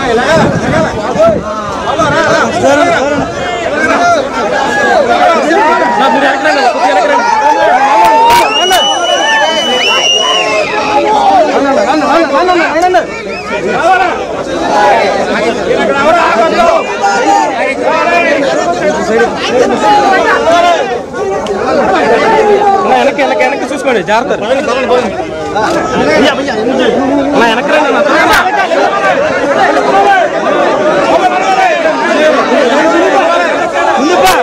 వెనక్కి వెనక్కి వెనక్కి చూసుకోండి జాగ్రత్త అన్న, వెనక్కి రండి అన్న. ముందుపా.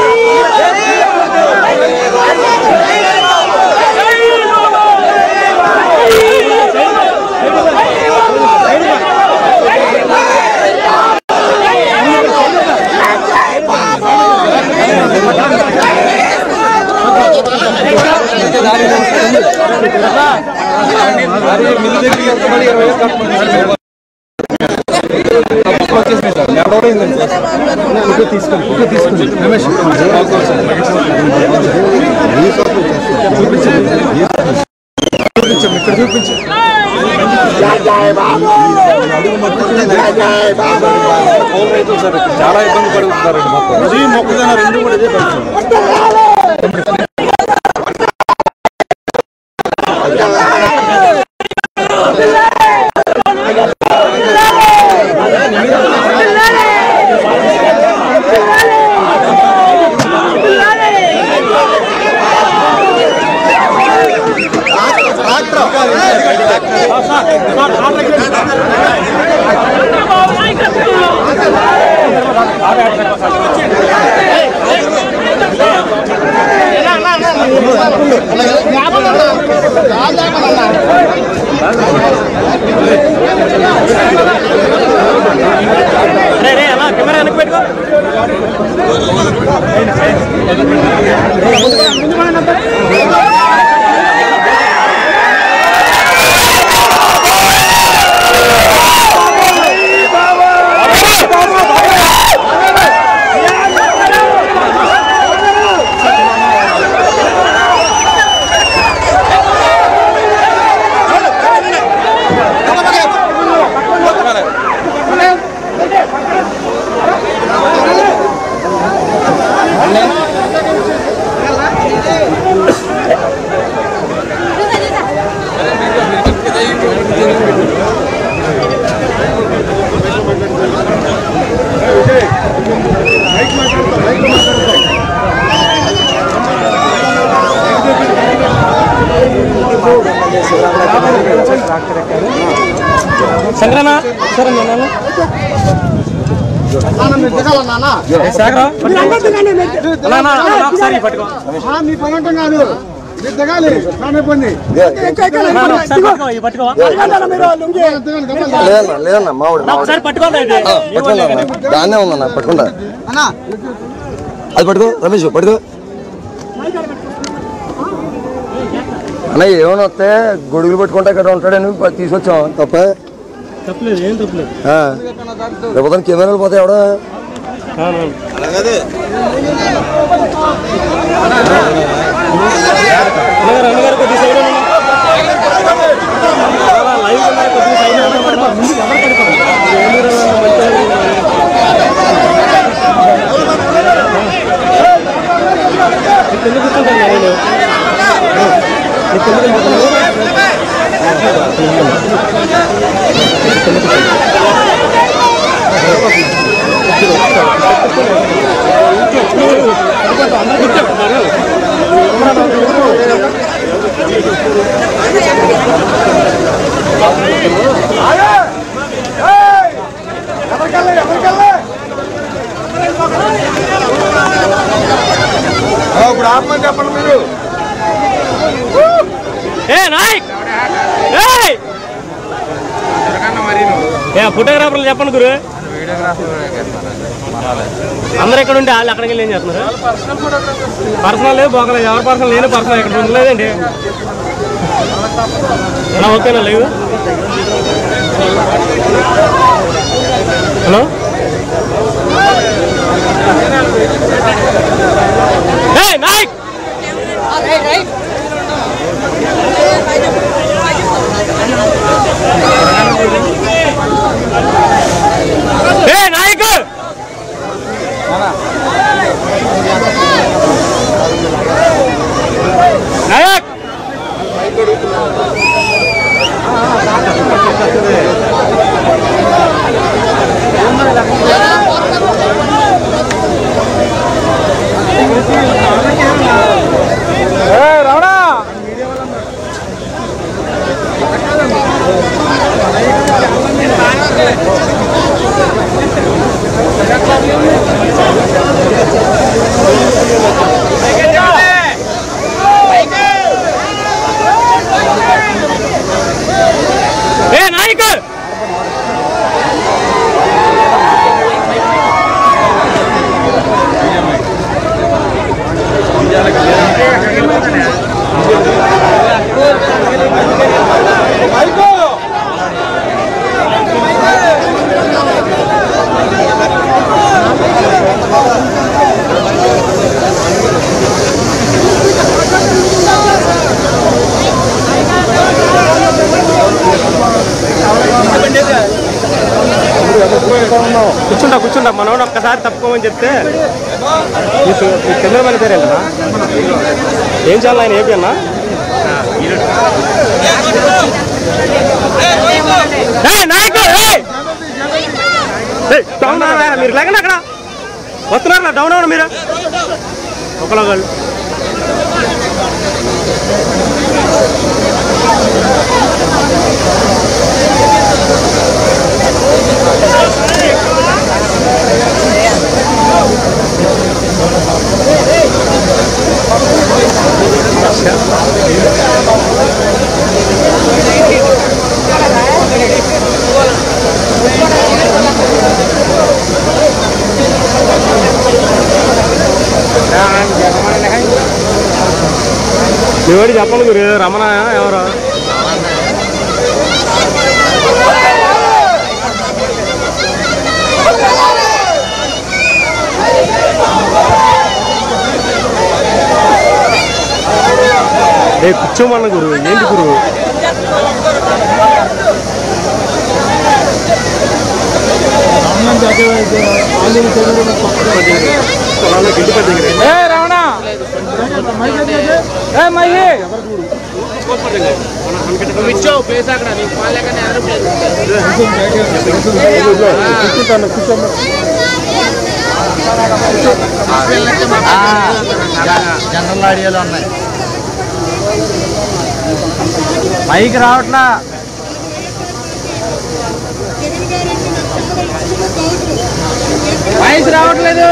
చాలా ఇబ్బంది పడుతున్నారండి మొత్తం అది మొక్కజొన్న రెండు కూడా ఇదే పరిస్థితి రే రే అలా కెమెరా వెనక్కి పెట్టుకో సంక్రమ సరే నేను సాగరా ఒకసారి పట్టుకో మీ పని ఉంటాం కాదు మీరు దిగాలి చాలా ఇబ్బంది నాన్న, ఒకసారి పట్టుకో ఇవి పట్టుకో లేదన్నా లేదన్నా మామిడి మామిడి ఒకసారి పట్టుకోండి ఇది పట్టుకున్నా దాన్నే ఉందన్నా పట్టుకుంటా అది పట్టుకో రమేష్ పట్టుకో అన్న ఏమైనా వస్తే గొడుగులు పట్టుకుంటా ఇక్కడ ఉంటాడని ప- తీసుకొచ్చాం తప్ప తప్పలేదు ఏం తప్పలేదు ఆ. రేపు కెమెరాలు పోతే ఎవడ అన్నగారు అన్నగారు కొద్దిగా సైడ్ ఉండండి. అలా లైవ్ ఉన్నారు, కొద్దిగా సైడ్ ఉండండి. ముందుకు ఎవరు పడిపోరు. ఏమీరా మంచిగా నీకు ఎందుకు కూర్చుంటాను నేను నీకు ఎందుకు కూర్చుంటాను? ఇప్పుడు ఆపమని చెప్పండి మీరు ఏ నాయక్ ఏయ్! ఏ ఫోటోగ్రాఫర్లు చెప్పండి గురు అందరు ఎక్కడ ఉంటే వాళ్ళు అక్కడికి వెళ్ళి ఏం చేస్తున్నారు పర్సనల్ లేదు పోకలేదు ఎవరి పర్సనల్ నేను పర్సనల్ ఇక్కడ ఉండలేదండి అలా ఓకేనా లేవు హలో ఏ నాయక్ ఏ నాయకు కూర్చుంటా కూర్చుంటా మనోడు ఒక్కసారి తప్పుకోమని చెప్తే ఈ సు- ఈ చంద్రబాబు పేరు ఏంటన్నా ఏం చేయాలి ఆయన ఏపీ అన్నా ఏయ్, నాయకు, ఏయ్! ఏయ్, డౌన్ అవ్వరా? మీరు లేకండి అక్కడ వస్తున్నారా డౌన్ అవ్వండి మీరు ఒకళ్ళు ఎవరు చెప్పాలి గురు రమణ ఎవరు ఏ కూర్చోమన్న గురు ఏంటి గురు ఏ రమణ ఏ మహి జనరల్ ఆడియోలో ఉన్నాయి మైక్ రావట్లా వాయిస్ రావట్లేదు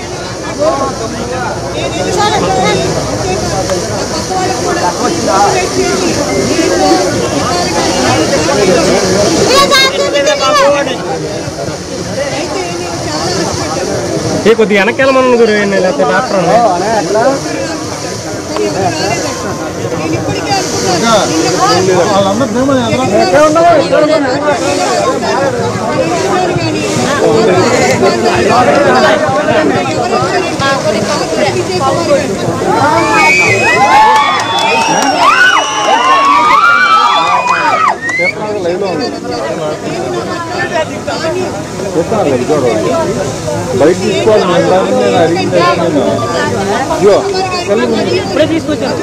ఏ కొద్దిగా వెనకెళ్ళమన్న గురు ఏంటి లేకపోతే డాక్టర్ అన్న. వాళ్ళందరూ ఏమని ఎదురు బయట తీసుకోవాలి నేను దాన్ని నేను అడిగింది నేను ఇదిగో ఇప్పుడే తీసుకొచ్చాను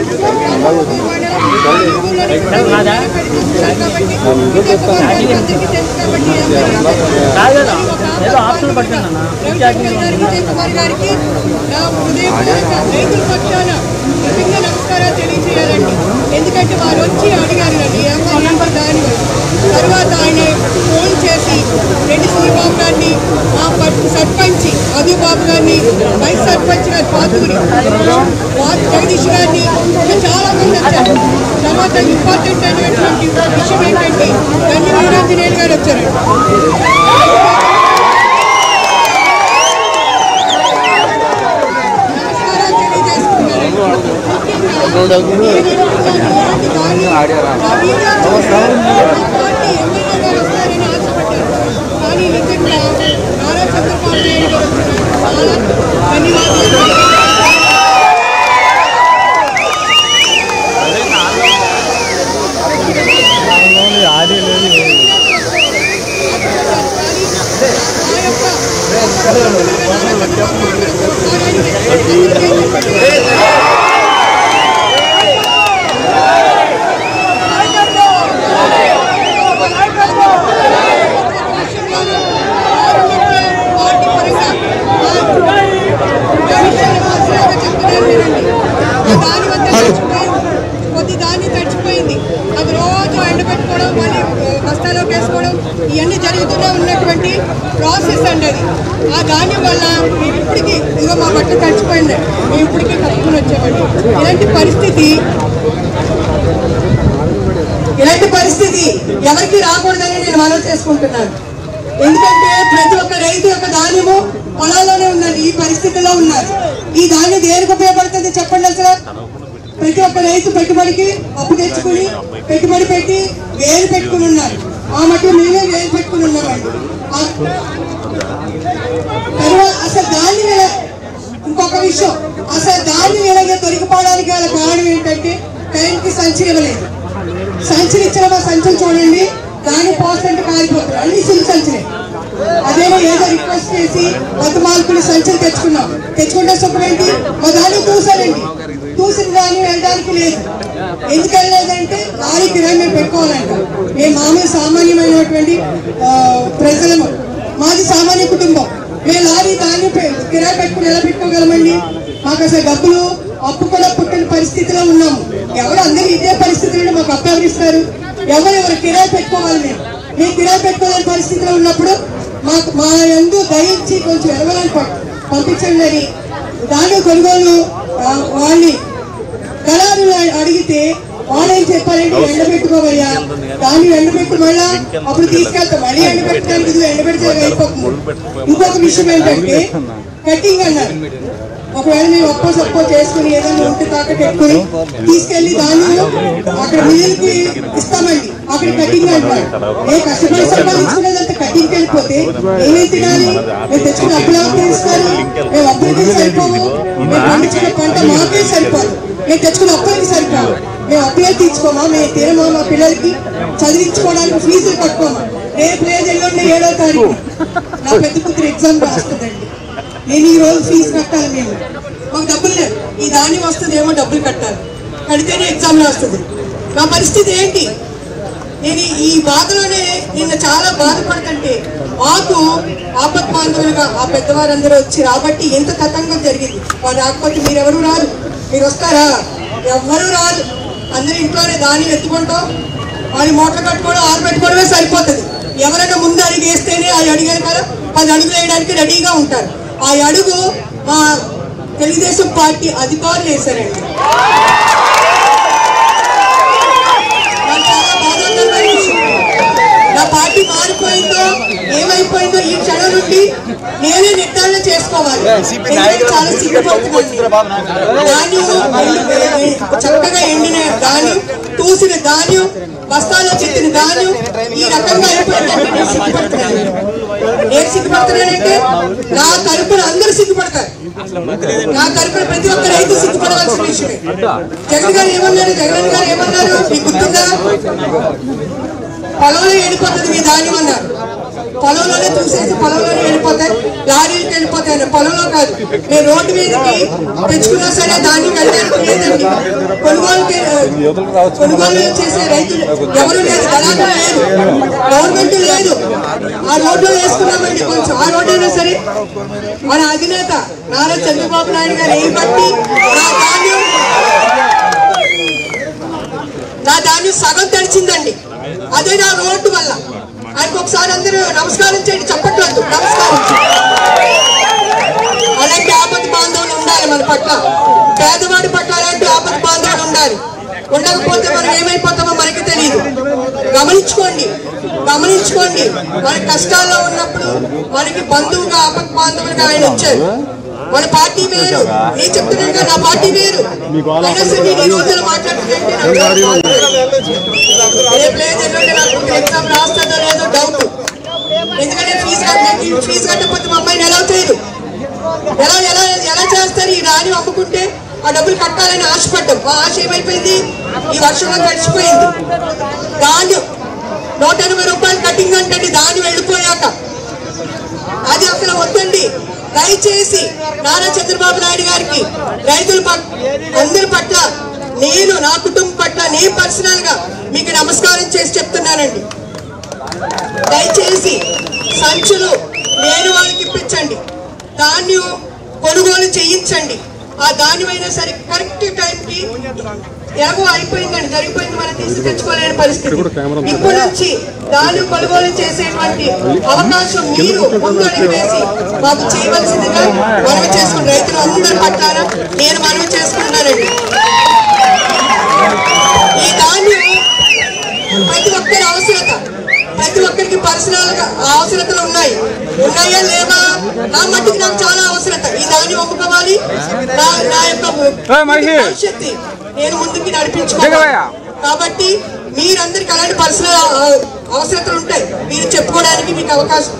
కాదు కదా ఏదో ఆప్షన్ పట్టింది అన్న కుమార్ గారికి నా హృదయపూర్వక రైతుల పక్షాన నిజంగా నమస్కారాలు తెలియజేయాలండి ఎందుకంటే వారు వచ్చి అడిగారు నన్ను ఏమన్నా దాని తర్వాత ఆయన ఫోన్ చేసి రెడ్డి సూరిబాబు గారిని మా పట్- సర్పంచ్ మధుబాబు గారిని వైస్ సర్పంచ్ గారి పాతూరి వా- జగదీష్ గారిని ఇంకా చాలా మంది వచ్చారు తర్వాత ఇంపార్టెంట్ అయినటువంటి విషయం ఏంటంటే గన్ని వీరాంజనేయులు గారు వచ్చారండి నమస్కారాలు తెలియజేసుకున్నారండి కానీ నిజంగా నారా చంద్రబాబు నాయుడు గారు వచ్చినందుకు చాలా ధన్యవాదాలు ప్రాసెస్ అండి అది ఆ ధాన్యం వల్ల మేము ఇప్పటికీ ఇదిగో మా బట్టలు తడిచిపోయింది మేము ఇప్పటికీ కట్టుకుని వచ్చామండి ఇలాంటి పరిస్థితి ఇలాంటి పరిస్థితి ఎవరికి రాకూడదని నేను మనవి చేసుకుంటున్నాను ఎందుకంటే ప్రతి ఒక్క రైతు యొక్క ధాన్యము పొలాల్లోనే ఉన్నది ఈ పరిస్థితిలో ఉన్నారు ఈ ధాన్యం దేనికి ఉపయోగపడుతుంది చెప్పండి అసలు ప్రతి ఒక్క రైతు పెట్టుబడికి అప్పు తెచ్చుకుని పెట్టుబడి పెట్టి వేలు పెట్టుకుని ఉన్నారు ఆ మటు మేమే వేలు పెట్టుకుని ఉన్నామండి ఆ- తర్వాత అసలు దాన్ని ఎలా ఇంకొక విషయం అసలు దాన్ని ఎలాగే దొరికిపోవడానికి గల కారణం ఏంటంటే టైంకి సంచి ఇవ్వలేదు సంచులు ఇచ్చిన మా సంచులు చూడండి దాని పోస్టంటే కాలిపోతుంది అన్ని సిల్ సంచులే అదేమో ఏదో రిక్వెస్ట్ చేసి కొత్త మార్కులు సంచులు తెచ్చుకున్నాం తెచ్చుకుంటే సుఖం ఏంటి మా దాన్ని చూసారండి చూసిన దాన్ని వెళ్ళడానికి లేదు ఎందుకు వెళ్ళలేదంటే లారీ కిరాయి మేము పెట్టుకోవాలంట మేము మామూలు సామాన్యమైనటువంటి ఆ, ప్రజలము మాది సామాన్య కుటుంబం మేము లారీ దాన్ని పె- కిరాయి పెట్టుకుని ఎలా పెట్టుకోగలమండి మాకు అసలు డబ్బులు అప్పు కూడా పుట్టిన పరిస్థితిలో ఉన్నాము ఎవరు అందరూ ఇదే పరిస్థితుల్లో మాకు అప్పు ఎవరు ఇస్తారు ఎవరు ఎవరు కిరాయి పెట్టుకోవాలి మేము మేము కిరాయి పెట్టుకోలేని పరిస్థితిలో ఉన్నప్పుడు మాకు మా ఎందు దయించి కొంచెం ఎరవలని పంపించండి అని దాని కొనుగోలు ఆ, వాళ్ళని దళారులు అడిగితే వాళ్ళు ఏం చెప్పారంటే ఎండబెట్టుకోవయ్యా దాన్ని ఎండబెట్టు మళ్ళా అప్పుడు తీసుకెళ్తాం మళ్ళీ ఎండబెట్టడానికి ఇది ఎండబెడితే అయిపోతుంది ఇంకొక విషయం ఏంటంటే కటింగ్ అన్నారు ఒకవేళ మేము ఒప్పో సప్పో చేసుకుని ఏదైనా ఉంటే తాకట్టు పెట్టుకుని తీసుకెళ్లి దాన్ని అక్కడ మిగిలికి ఇస్తామండి అక్కడ కటింగ్ అంటారు ఏ కష్టపడి సంపాదించుకునేదంతా కటింగ్కి వెళ్ళిపోతే ఏమేమి తినాలి మేము తెచ్చుకుని అప్పులు ఎవరు ఇస్తారు మేము అప్పులకి సరిపోము మేము పండించిన పంట మాకే సరిపోదు మేము తెచ్చుకున్న అప్పులకి సరిపోదు మేము అప్పులే తీర్చుకోమా మేము తినమా మా పిల్లలకి చదివించుకోవడానికి ఫీజులు కట్టుకోమా రేపు లేదు ఎల్లుండి ఏడో తారీఖు నా పెద్ద కూతురు ఎగ్జామ్ రాస్తుందండి నేను ఈ రోజు ఫీజు కట్టాలి మేము మాకు డబ్బులు లేవు ఈ ధాన్యం వస్తుంది ఏమో డబ్బులు కట్టాలి కడితేనే ఎగ్జామ్ రాస్తుంది నా పరిస్థితి ఏంటి నేను ఈ- ఈ బాధలోనే నిన్న చాలా బాధపడుతుంటే మాకు ఆపత్ బాంధవులుగా ఆ పెద్దవారందరూ వచ్చి రాబట్టి ఎంత తతంగం జరిగింది వాళ్ళు రాకపోతే మీరెవరు రారు మీరు వస్తారా ఎవ్వరూ రారు అందరూ ఇంట్లోనే దాన్ని ఎత్తుకుంటాం వాళ్ళు మూటలు కట్టుకోవడం ఆరు పెట్టుకోవడమే సరిపోతుంది ఎవరైనా ముందు అడుగు వేస్తేనే ఆ అడిగారు కదా పది అడుగులు వేయడానికి రెడీగా ఉంటారు ఆ అడుగు మా తెలుగుదేశం పార్టీ అధికారులు వేశారండి నాకు చాలా బాధాకరమైన విషయం. నా పార్టీ మారిపోయిందో ఏమైపోయిందో ఈ క్షణం నుండి నేనే నిర్ధారణ చేసుకోవాలి ఎందుకంటే చాలా సిగ్గుపడుతున్నాను ధాన్యం ఎండి- చక్కగా ఎండిన ధాన్యం తూసిన ధాన్యం బస్తాలో చెత్తిన ధాన్యం ఈ రకంగా అయిపోయిందంటే నేను సిగ్గుపడుతున్నాను నేను సిగ్గుపడుతున్నానంటే నా తరపున అందరూ సిగ్గుపడతారు నా తరపున ప్రతి ఒక్క రైతు సిగ్గుపడవలసిన విషయమే జగన్ గారు ఏమన్నారు జగన్ గారు ఏమన్నారు మీకు గుర్తుందా పొలంలో వెళ్ళిపోతుంది మీ ధాన్యం అన్నారు పొలంలోనే చూసేసి పొలంలోనే వెళ్ళిపోతాయి లారీలకు వెళ్ళిపోతాయి అన్నారు. పొలంలో కాదు నేను రోడ్డు మీదకి తెచ్చుకున్నా సరే ధాన్యం వెళ్ళడానికి లేదండి కొనుగోలుకి కొనుగోలు చేసే రైతులు ఎవరు లేదు దళాలు లేదు గవర్నమెంట్ లేదు ఆ రోడ్లో వేసుకున్నామండి కొంచెం ఆ రోడ్డు అయినా సరే మన అధినేత నారా చంద్రబాబు నాయుడు గారు ఏం బట్టి నా ధాన్యం నా ధాన్యం సగం తెరిచిందండి అదే నా రోడ్డు వల్ల ఆయనకు ఒకసారి అందరూ నమస్కారం చేయండి చెప్పట్లేదు నమస్కారం అలాంటి ఆపద బాంధవులు ఉండాలి మన పట్ల పేదవాడి పట్ల అలాంటి ఆపద బాంధవులు ఉండాలి ఉండకపోతే మనం ఏమైపోతామో మనకి తెలియదు గమనించుకోండి గమనించుకోండి మన కష్టాల్లో ఉన్నప్పుడు మనకి బంధువుగా ఆపద బాంధవులుగా ఆయన వచ్చారు మన పార్టీ వేరు నేను చెప్తున్నాను కదా, నా పార్టీ వేరు అయినా సరే నేను ఈ రోజున మాట్లాడుతుంటే నాకు చాలా బాధ. రేపు లేదు ఎల్లుండి నాకు ఎగ్జామ్ రాస్తుందో లేదో డౌట్ ఎందుకంటే ఫీజు కట్టలేదు ఫీజు కట్టకపోతే మా అమ్మాయిని ఎలా చేయదు ఎలా ఎలా ఎలా చేస్తారు ఈ రాని అమ్ముకుంటే ఆ డబ్బులు కట్టాలని ఆశపడ్డాం ఆ ఆశ ఏమైపోయింది ఈ వర్షంలో గడిచిపోయింది ధాన్యం నూట ఎనభై రూపాయలు కటింగ్ అంటే దాన్ని వెళ్ళిపోయాక అది అసలు వద్దండి దయచేసి నారా చంద్రబాబు నాయుడు గారికి రైతుల పట్- అందరి పట్ల నేను నా కుటుంబం పట్ల నేను పర్సనల్ గా మీకు నమస్కారం చేసి చెప్తున్నానండి దయచేసి సంచులు లేని వాళ్ళకి ఇప్పించండి ధాన్యం కొనుగోలు చేయించండి ఆ ధాన్యమైనా సరే కరెక్ట్ టైంకి ఎలాగో అయిపోయిందండి జరిగిపోయింది మనం తీసి తెచ్చుకోలేని పరిస్థితి ఇప్పటి నుంచి ధాన్యం కొనుగోలు చేసేటువంటి అవకాశం మీరు ముందడుగు వేసి మాకు చేయవలసిందిగా మనవి చేసుకుని రైతులు అందరి పట్ల నేను మనవి చేసుకుంటున్నానండి ఈ ధాన్యం ప్రతి ఒక్కరి అవసరత ప్రతి ఒక్కరికి పర్సనల్ గా అవసరతలు ఉన్నాయి ఉన్నాయా లేవా నా మట్టుకు నాకు చాలా అవసరత ఈ దాన్ని అమ్ముకోవాలి నా నా యొక్క భవిష్యత్తు నేను ముందుకి నడిపించుకోవాలి కాబట్టి మీరందరికి అలాంటి పర్సనల్ అవసరతలు ఉంటాయి మీరు చెప్పుకోవడానికి మీకు అవకాశం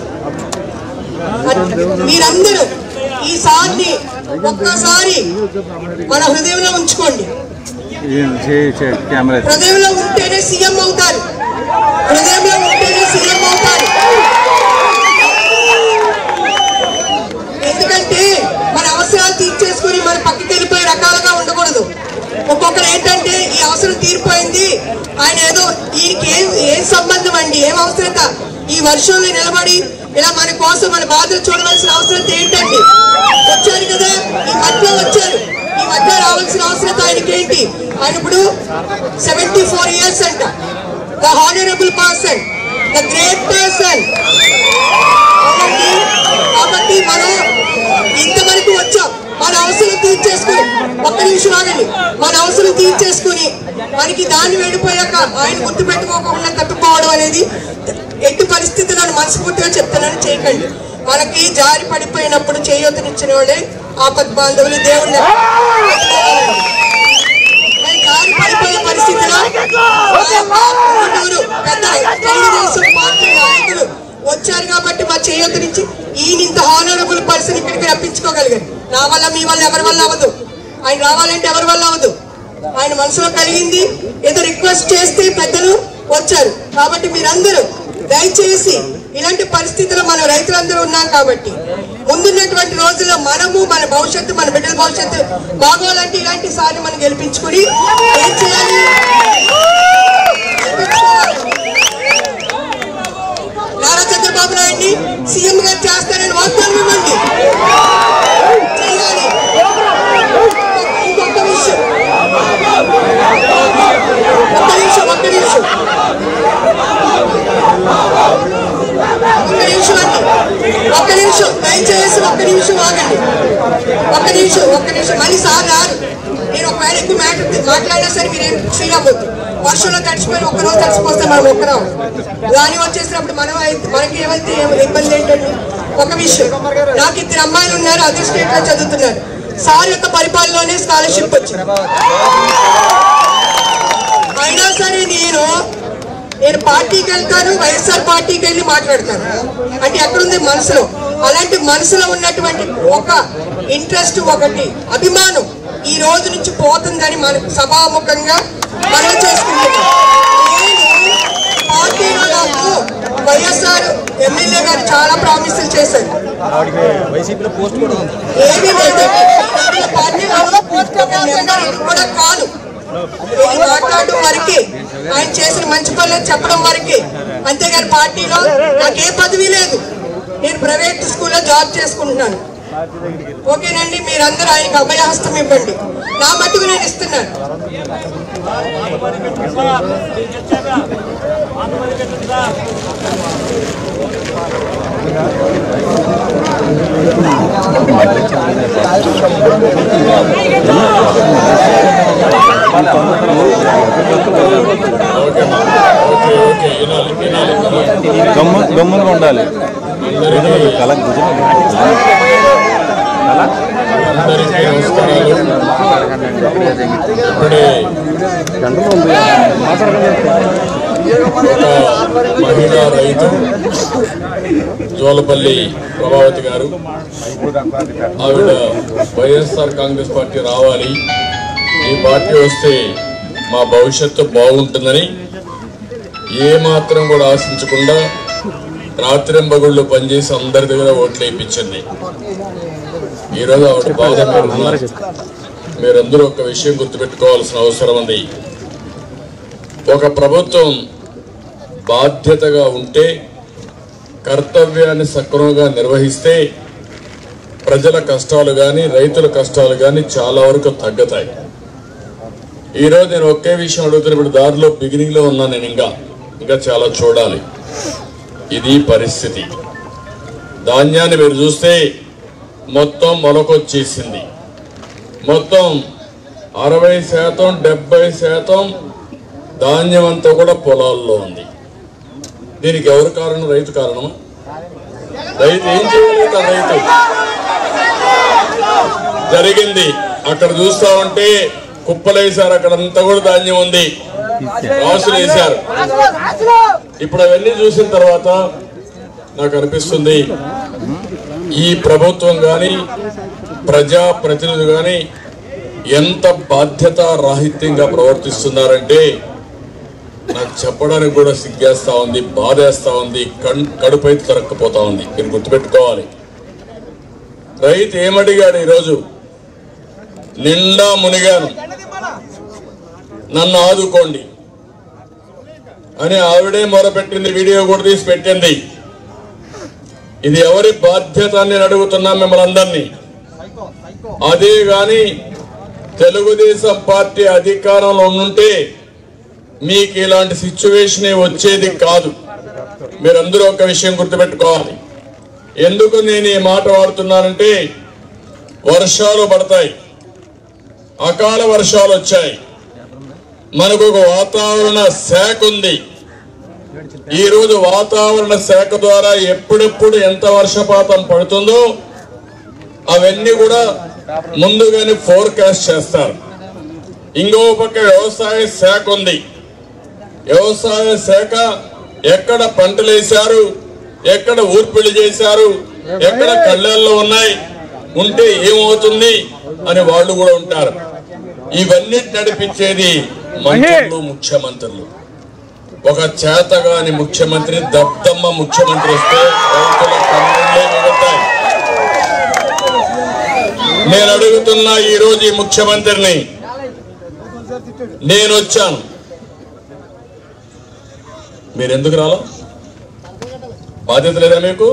మీరందరూ ఈసారిని ఒక్కసారి మన హృదయంలో ఉంచుకోండి కెమెరా హృదయంలో ఉంటేనే సీఎం అవుతారు హృదయంలో ఉంటేనే సీఎం అవుతారు ఎందుకంటే మన అవసరాలు తీర్చేసుకుని మన పక్కకి వెళ్ళిపోయే రకాలుగా ఉండకూడదు ఒక్కొక్కరు ఏంటంటే ఈ అవసరం తీరిపోయింది ఆయన ఏదో ఈయనకి ఏం ఏం సంబంధం అండి ఏం అవసరత ఈ వర్షంలో నిలబడి ఇలా మన కోసం మన బాధలు చూడవలసిన అవసరం ఏంటండి వచ్చారు కదా ఈ మధ్య వచ్చారు ఈ మధ్య రావాల్సిన అవసరం ఆయనకి ఏంటి ఆయన ఇప్పుడు సెవెంటీ ఫోర్ ఇయర్స్ అంట the honourable person the great person కాబట్టి మనం ఇంతవరకు వచ్చాం మన అవసరం తీర్చేసుకుని ఒక్క నిమిషం ఆగండి మన అవసరం తీర్చేసుకుని మనకి దాన్ని వెళ్ళిపోయాక ఆయన గుర్తు పెట్టుకోకుండా తప్పిపోవడం అనేది ఎట్టి పరిస్థితులను మనస్ఫూర్తిగా చెప్తున్నాను చేయకండి మనకి జారి పడిపోయినప్పుడు చేయొద్దనిచ్చిన వాళ్ళే ఆపద్ బాంధవులు దేవుళ్ళు మరి జారి పడిపోయే పరిస్థితిలో ఊరు పెద్దలు తెలుగుదేశం పార్టీ నాయకులు వచ్చారు కాబట్టి మా చేయొద్దు నుంచి ఈయన ఇంత హానరబుల్ పర్సన్ ఇక్కడికి రప్పించుకోగలిగారు నా వల్ల మీ వల్ల ఎవరి వల్ల అవ్వదు ఆయన రావాలంటే ఎవరి వల్ల అవ్వదు ఆయన మనసులో కలిగింది ఏదో రిక్వెస్ట్ చేస్తే పెద్దలు వచ్చారు కాబట్టి మీరందరూ దయచేసి ఇలాంటి పరిస్థితుల్లో మన రైతులందరూ ఉన్నాం కాబట్టి ముందున్నటువంటి రోజుల్లో మనము మన భవిష్యత్తు మన బిడ్డల భవిష్యత్తు బాగోవాలంటే ఇలాంటి సార్లు మనం గెలిపించుకుని ఏం చేయాలి గెలిపించుకోవాలి. నారా చంద్రబాబు నాయుడిని సీఎం గారు చేస్తారని వాగ్దానం ఇవ్వండి చేయాలి ఇంకొక విషయం ఒక్క నిమిషం ఒక్క నిమిషం ఒక్క నిమిషం అండి ఒక్క నిమిషం దయచేసి ఒక్క నిమిషం ఆగండి ఒక్క నిమిషం ఒక్క నిమిషం మళ్ళీ సార్ రారు నేను ఒకవేళ ఎక్కువ మ్యాటర్ మాట్లాడినా సరే మీరేం ఫీల్ అవ్వద్దు వర్షంలో తడిచిపోయి ఒక్క రోజు తడిచిపోతే మనం ఒక్కరం దాని వచ్చేసినప్పుడు మనం అయితే మనకి ఏమైతే ఏం- ఇబ్బంది ఏంటండి ఒక విషయం నాకు ఇద్దరు అమ్మాయిలు ఉన్నారు అదర్ స్టేట్ లో చదువుతున్నారు సార్ యొక్క పరిపాలనలోనే స్కాలర్షిప్ వచ్చింది అయినా సరే నేను నేను పార్టీకి వెళ్తాను వైఎస్ఆర్ పార్టీకి వెళ్ళి మాట్లాడతాను అంటే ఎక్కడుంది మనసులో అలాంటి మనసులో ఉన్నటువంటి ఒక ఇంట్రెస్ట్ ఒకటి అభిమానం ఈ రోజు నుంచి పోతుందని మన సభాముఖంగా మనం చేసుకుంటున్నాం నేను పార్టీలో నాకు వైఎస్ఆర్ ఎమ్మెల్యే గారు చాలా ప్రామిసులు చేశారు ఏమీ లేదండి నేను పార్టీలో ఒక మెంబర్ కూడా కాను ఇది మాట్లాడడం వరకే ఆయన చేసిన మంచి పనులు చెప్పడం వరకే అంతేగాని పార్టీలో నాకు ఏ పదవి లేదు నేను ప్రైవేట్ స్కూల్లో జాబ్ చేసుకుంటున్నాను ఓకేనండి మీరందరూ ఆయనకు అభయహస్తం ఇవ్వండి నా మట్టుకు నేను ఇస్తున్నాను గమ్ము గమ్ముగా ఉండాలి కళ అందరికీ నమస్కారాలు ఇప్పుడే ఒక మహిళా రైతు జోలపల్లి ప్రభావతి గారు ఆవిడ వైఎస్ఆర్ కాంగ్రెస్ పార్టీ రావాలి ఈ పార్టీ వస్తే మా భవిష్యత్తు బాగుంటుందని ఏ మాత్రం కూడా ఆశించకుండా రాత్రింబగుళ్ళు పనిచేసి అందరి దగ్గర ఓట్లు వేయించింది ఈరోజు ఆవిడ బాధ మీద ఉన్నారు. మీరందరూ ఒక విషయం గుర్తుపెట్టుకోవాల్సిన అవసరం ఉంది ఒక ప్రభుత్వం బాధ్యతగా ఉంటే కర్తవ్యాన్ని సక్రమంగా నిర్వహిస్తే ప్రజల కష్టాలు కానీ రైతుల కష్టాలు కానీ చాలా వరకు తగ్గుతాయి ఈరోజు నేను ఒకే విషయం అడుగుతున్నా ఇప్పుడు దారిలో బిగినింగ్ లో ఉన్నాను నేను ఇంకా ఇంకా చాలా చూడాలి ఇది పరిస్థితి ధాన్యాన్ని మీరు చూస్తే మొత్తం మొలకొచ్చేసింది మొత్తం అరవై శాతం డెబ్బై శాతం ధాన్యం అంతా కూడా పొలాల్లో ఉంది దీనికి ఎవరు కారణం రైతు కారణమా రైతు ఏం చేయగలుగుతారు రైతు జరిగింది అక్కడ చూస్తా ఉంటే కుప్పలేశారు అక్కడ అంతా కూడా ధాన్యం ఉంది రాసులు వేశారు ఇప్పుడు అవన్నీ చూసిన తర్వాత నాకు అనిపిస్తుంది ఈ ప్రభుత్వం కానీ ప్రజా ప్రతినిధులు కానీ ఎంత బాధ్యత రాహిత్యంగా ప్రవర్తిస్తున్నారంటే నాకు చెప్పడానికి కూడా సిగ్గేస్తా ఉంది బాధేస్తా ఉంది కం కడుపైతే తరక్కపోతా ఉంది మీరు గుర్తుపెట్టుకోవాలి రైతు ఏమడిగాడు ఈరోజు నిండా మునిగాను నన్ను ఆదుకోండి అని ఆవిడే మొరపెట్టింది వీడియో కూడా తీసి పెట్టింది ఇది ఎవరి బాధ్యత అని నేను అడుగుతున్నా మిమ్మల్ని అందరినీ అదే గాని తెలుగుదేశం పార్టీ అధికారంలో ఉంటే మీకు ఇలాంటి సిచ్యువేషన్ వచ్చేది కాదు మీరందరూ ఒక విషయం గుర్తుపెట్టుకోవాలి ఎందుకు నేను ఈ మాట వాడుతున్నానంటే వర్షాలు పడతాయి అకాల వర్షాలు వచ్చాయి మనకు ఒక వాతావరణ శాఖ ఉంది ఈ రోజు వాతావరణ శాఖ ద్వారా ఎప్పుడెప్పుడు ఎంత వర్షపాతం పడుతుందో అవన్నీ కూడా ముందుగానే ఫోర్కాస్ట్ చేస్తారు ఇంకో పక్క వ్యవసాయ శాఖ ఉంది వ్యవసాయ శాఖ ఎక్కడ పంటలు వేశారు ఎక్కడ ఊర్పిళ్ళు చేశారు ఎక్కడ కళ్ళల్లో ఉన్నాయి ఉంటే ఏమవుతుంది అని వాళ్ళు కూడా ఉంటారు ఇవన్నీ నడిపించేది మంత్రులు ముఖ్యమంత్రులు ఒక చేతగాని ముఖ్యమంత్రి దద్దమ్మ ముఖ్యమంత్రి వస్తే రైతుల కన్నులే మిగులుతాయి నేను అడుగుతున్నా ఈ రోజు ఈ ముఖ్యమంత్రిని నేను వచ్చాను మీరు ఎందుకు రాలా బాధ్యత లేదా మీకు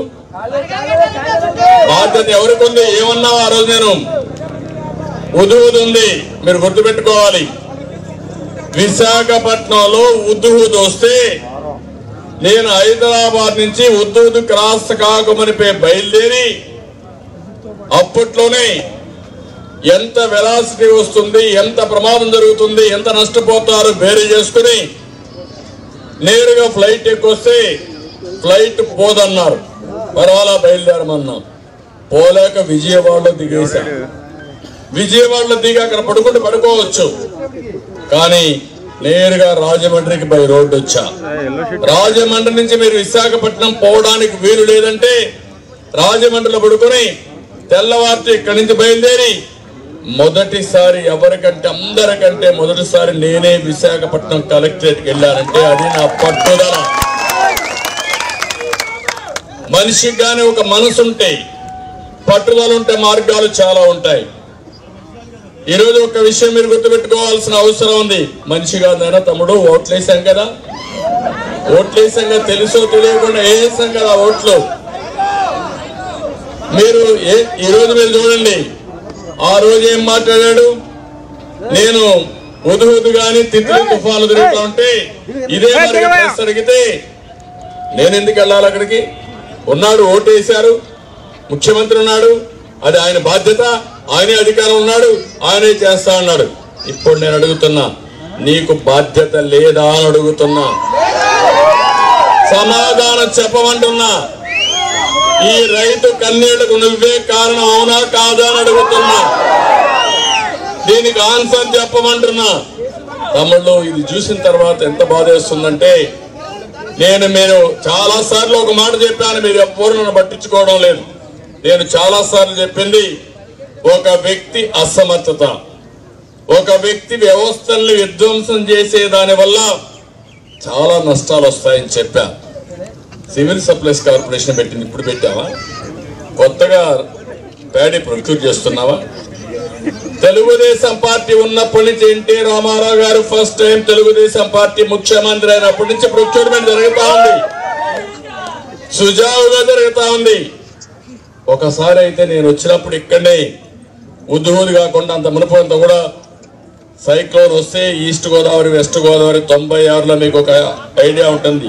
బాధ్యత ఎవరికి ఉంది ఏమన్నావు ఆ రోజు నేను ఉదువుదు ఉంది మీరు గుర్తుపెట్టుకోవాలి విశాఖపట్నంలో ఉద్దుహుద్ వస్తే నేను హైదరాబాద్ నుంచి ఉద్దుహుద్ క్రాస్ కాకమనిపై బయలుదేరి అప్పట్లోనే ఎంత వెలాసిటీ వస్తుంది ఎంత ప్రమాదం జరుగుతుంది ఎంత నష్టపోతారో బేరీ చేసుకుని నేరుగా ఫ్లైట్ ఎక్కొస్తే ఫ్లైట్ పోదన్నారు పర్వాలా బయలుదేరమన్నాం పోలేక విజయవాడలో దిగేశాం విజయవాడలో దిగి అక్కడ పడుకుంటే పడుకోవచ్చు కానీ నేరుగా రాజమండ్రికి బై రోడ్డు వచ్చా రాజమండ్రి నుంచి మీరు విశాఖపట్నం పోవడానికి వీలు లేదంటే రాజమండ్రిలో పడుకొని తెల్లవారితే ఇక్కడి నుంచి బయలుదేరి మొదటిసారి ఎవరికంటే అందరికంటే మొదటిసారి నేనే విశాఖపట్నం కలెక్టరేట్కి వెళ్ళానంటే అది నా పట్టుదల మనిషికి కానీ ఒక మనసు ఉంటే పట్టుదల ఉంటే మార్గాలు చాలా ఉంటాయి ఈరోజు ఒక విషయం మీరు గుర్తుపెట్టుకోవాల్సిన అవసరం ఉంది మనిషి కాదైనా తమ్ముడు ఓట్లేసాం కదా ఓట్లేసాం కదా తెలుసో తెలియకుండా వేసాం కదా ఓట్లు మీరు ఏ ఈ రోజు మీరు చూడండి ఆ రోజు ఏం మాట్లాడాడు నేను ఉదుహుదు గాని తిత్లీ తుఫాను తిరుగుతా ఉంటే ఇదే మరి ప్రశ్న అడిగితే నేను ఎందుకు వెళ్ళాలి అక్కడికి ఉన్నాడు ఓటేశారు ముఖ్యమంత్రి ఉన్నాడు అది ఆయన బాధ్యత ఆయనే అధికారం ఉన్నాడు ఆయనే చేస్తా అన్నాడు ఇప్పుడు నేను అడుగుతున్నా నీకు బాధ్యత లేదా అని అడుగుతున్నా సమాధానం చెప్పమంటున్నా ఈ రైతు కన్నీళ్లకు నువ్వే కారణం అవునా కాదా అని అడుగుతున్నా దీనికి ఆన్సర్ చెప్పమంటున్నా తమ్ముళ్ళు ఇది చూసిన తర్వాత ఎంత బాధ వేస్తుందంటే నేను మీరు చాలా సార్లు ఒక మాట చెప్పాను మీరు ఎవ్వరు నన్ను పట్టించుకోవడం లేదు నేను చాలా సార్లు చెప్పింది ఒక వ్యక్తి అసమర్థత ఒక వ్యక్తి వ్యవస్థల్ని విధ్వంసం చేసే దాని వల్ల చాలా నష్టాలు వస్తాయని చెప్పా సివిల్ సప్లైస్ కార్పొరేషన్ పెట్టింది ఇప్పుడు పెట్టావా కొత్తగా ప్యాడీ ప్రొక్యూర్ చేస్తున్నావా తెలుగుదేశం పార్టీ ఉన్నప్పటి నుంచి ఎన్టీ రామారావు గారు ఫస్ట్ టైం తెలుగుదేశం పార్టీ ముఖ్యమంత్రి అయినప్పటి నుంచి ప్రొక్యూర్మెంట్ జరుగుతా ఉంది సుజావుగా జరుగుతా ఉంది ఒకసారి అయితే నేను వచ్చినప్పుడు ఇక్కడనే ఉద్యోగులు కాకుండా అంత మునుపు అంతా కూడా సైక్లోన్ వస్తే ఈస్ట్ గోదావరి వెస్ట్ గోదావరి తొంభై ఆరులో మీకు ఒక ఐడియా ఉంటుంది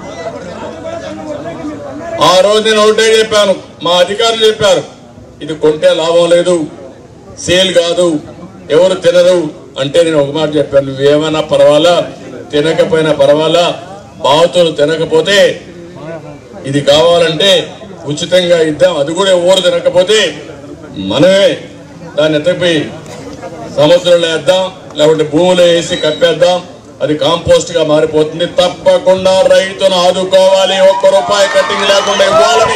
ఆ రోజు నేను ఒకటే చెప్పాను మా అధికారులు చెప్పారు ఇది కొంటే లాభం లేదు సేల్ కాదు ఎవరు తినరు అంటే నేను ఒక మాట చెప్పాను నువ్వేమైనా పర్వాలా తినకపోయినా పర్వాలా బాతులు తినకపోతే ఇది కావాలంటే ఉచితంగా ఇద్దాం అది కూడా ఎవరు తినకపోతే మనమే దాన్ని ఎత్తపోయి సముద్రంలో వేద్దాం లేకుంటే భూమిలో వేసి కప్పేద్దాం అది కాంపోస్ట్ గా మారిపోతుంది తప్పకుండా రైతును ఆదుకోవాలి ఒక్క రూపాయి కట్టింగ్ లేకుండా ఇవ్వాలని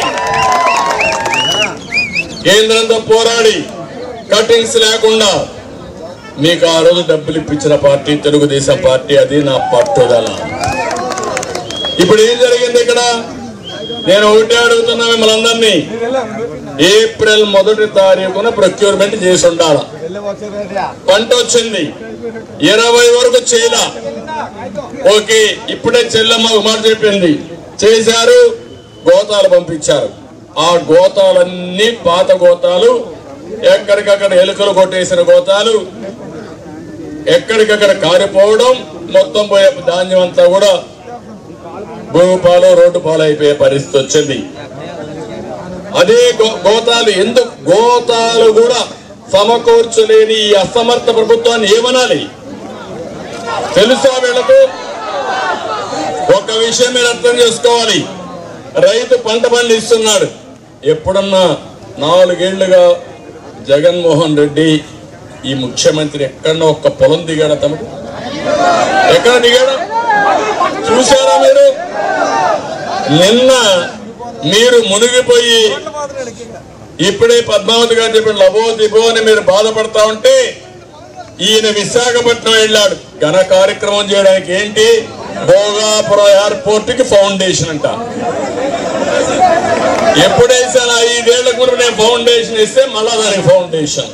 కేంద్రంతో పోరాడి కటింగ్స్ లేకుండా మీకు ఆ రోజు డబ్బులు ఇప్పించిన పార్టీ తెలుగుదేశం పార్టీ అది నా పట్టుదల ఇప్పుడు ఏం జరిగింది ఇక్కడ నేను ఒకటే అడుగుతున్నా మిమ్మల్ని అందరినీ ఏప్రిల్ మొదటి తారీఖున ప్రొక్యూర్మెంట్ చేసి ఉండాల పంట వచ్చింది ఇరవై వరకు చేయలా ఓకే ఇప్పుడే చెల్లెమ్మ ఒక మాట చెప్పింది చేశారు గోతాలు పంపించారు ఆ గోతాలన్నీ పాత గోతాలు ఎక్కడికక్కడ ఎలుకలు కొట్టేసిన గోతాలు ఎక్కడికక్కడ కారిపోవడం మొత్తం పోయే ధాన్యం అంతా కూడా భూమి పాలు రోడ్డు పాలు అయిపోయే పరిస్థితి వచ్చింది అదే గో- గోతాలు ఎందుకు గోతాలు కూడా సమకూర్చలేని ఈ అసమర్థ ప్రభుత్వాన్ని ఏమనాలి తెలుసా వీళ్ళకు ఒక విషయం మీరు అర్థం చేసుకోవాలి రైతు పంట పండిస్తున్నాడు ఎప్పుడన్నా నాలుగేళ్లుగా జగన్మోహన్ రెడ్డి ఈ ముఖ్యమంత్రి ఎక్కడన్నా ఒక్క పొలం దిగాడా తమకు ఎక్కడ దిగాడా చూసారా మీరు నిన్న మీరు మునిగిపోయి ఇప్పుడే పద్మావతి గారు చెప్పిన లబో దిబో అని మీరు బాధపడతా ఉంటే ఈయన విశాఖపట్నం వెళ్ళాడు ఘన కార్యక్రమం చేయడానికి ఏంటి భోగాపురం ఎయిర్పోర్ట్ కి ఫౌండేషన్ అంట ఎప్పుడేసాను ఐదేళ్ల ముందు నేను ఫౌండేషన్ ఇస్తే మళ్ళా దానికి ఫౌండేషన్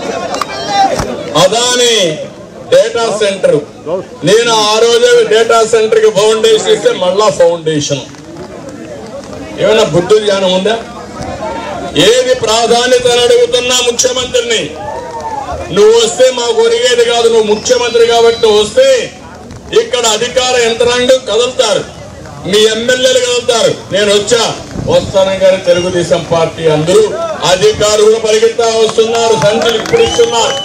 అదాని డేటా సెంటర్ నేను ఆ రోజే డేటా సెంటర్ కి ఫౌండేషన్ ఇస్తే మళ్ళా ఫౌండేషన్ ఏమైనా బుద్ధి జ్ఞానం ఉందా ఏది ప్రాధాన్యత అని అడుగుతున్నా ముఖ్యమంత్రిని నువ్వు వస్తే మాకు ఒరిగేది కాదు నువ్వు ముఖ్యమంత్రి కాబట్టి నువ్వు వస్తే ఇక్కడ అధికార యంత్రాంగం కదులుతారు మీ ఎమ్మెల్యేలు కదులుతారు నేను వచ్చా వస్తానని తెలుగుదేశం పార్టీ అందరూ అధికారులు పరిగెత్తా వస్తున్నారు సంఖ్యలు ఇప్పుడు ఇస్తున్నారు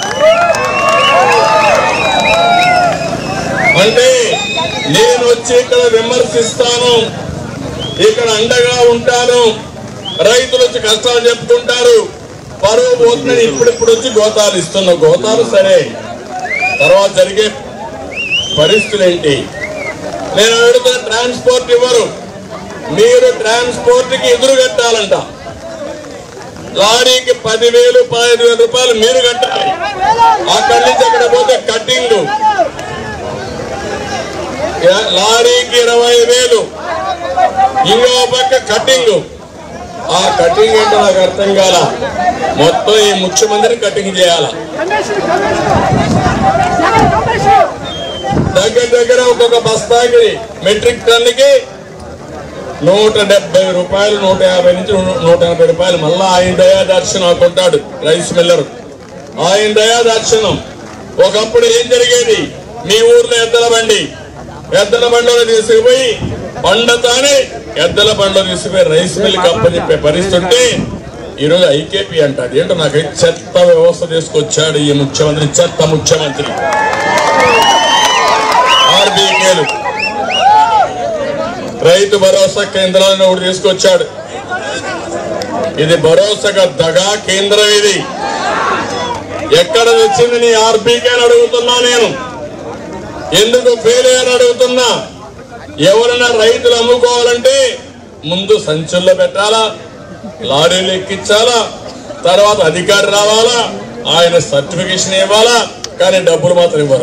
అంటే నేను వచ్చి ఇక్కడ విమర్శిస్తాను ఇక్కడ అండగా ఉంటాను రైతులు వచ్చి కష్టాలు చెప్పుకుంటారు పరువు పోతుందని ఇప్పుడిప్పుడు వచ్చి గోతాలు ఇస్తున్న గోతాలు సరే తర్వాత జరిగే పరిస్థితులు ఏంటి నేను అడుగుతున్న ట్రాన్స్పోర్ట్ ఇవ్వరు మీరు ట్రాన్స్పోర్ట్ కి ఎదురు కట్టాలంట లారీకి పదివేలు పదహైదు వేల రూపాయలు మీరు కట్టాలి అక్కడి నుంచి అక్కడ పోతే కటింగ్ లారీకి ఇరవై వేలు ఇంకో పక్క కటింగ్ ఆ కటింగ్ ఏంటో నాకు అర్థం కాల మొత్తం ఈ ముఖ్యమంత్రి కటింగ్ చేయాల దగ్గర దగ్గర ఒక్కొక్క బస్తాకి మెట్రిక్ టన్నుకి నూట డెబ్బై రూపాయలు నూట యాభై నుంచి నూ- నూట ఎనభై రూపాయలు మళ్ళా ఆయన దయా దర్శనం కొంటాడు రైస్ మిల్లర్ ఆయన దయా దర్శనం ఒకప్పుడు ఏం జరిగేది మీ ఊర్లో ఎద్దల బండి ఎద్దల బండిలో తీసుకుపోయి పండతానే ఎద్దల బండిలో తీసుకుపోయి రైస్ మిల్ చెప్పే పరిస్థితి ఉంటే ఈరోజు ఐకేపీ అంట అదేంటో నాకు చెత్త వ్యవస్థ తీసుకొచ్చాడు ఈ ముఖ్యమంత్రి చెత్త ముఖ్యమంత్రి ఆర్బీకేలు రైతు భరోసా కేంద్రాలను ఒకటి తీసుకొచ్చాడు ఇది భరోసాగా దగా కేంద్రం ఇది ఎక్కడ వచ్చింది నీ ఆర్బీకే అని అడుగుతున్నా నేను ఎందుకు ఫెయిల్ అయ్యారని అడుగుతున్నా ఎవరైనా రైతులు అమ్ముకోవాలంటే ముందు సంచుల్లో పెట్టాలా లారీలు ఎక్కించాలా తర్వాత అధికారి రావాలా ఆయన సర్టిఫికేషన్ ఇవ్వాలా కానీ డబ్బులు మాత్రం ఇవ్వరు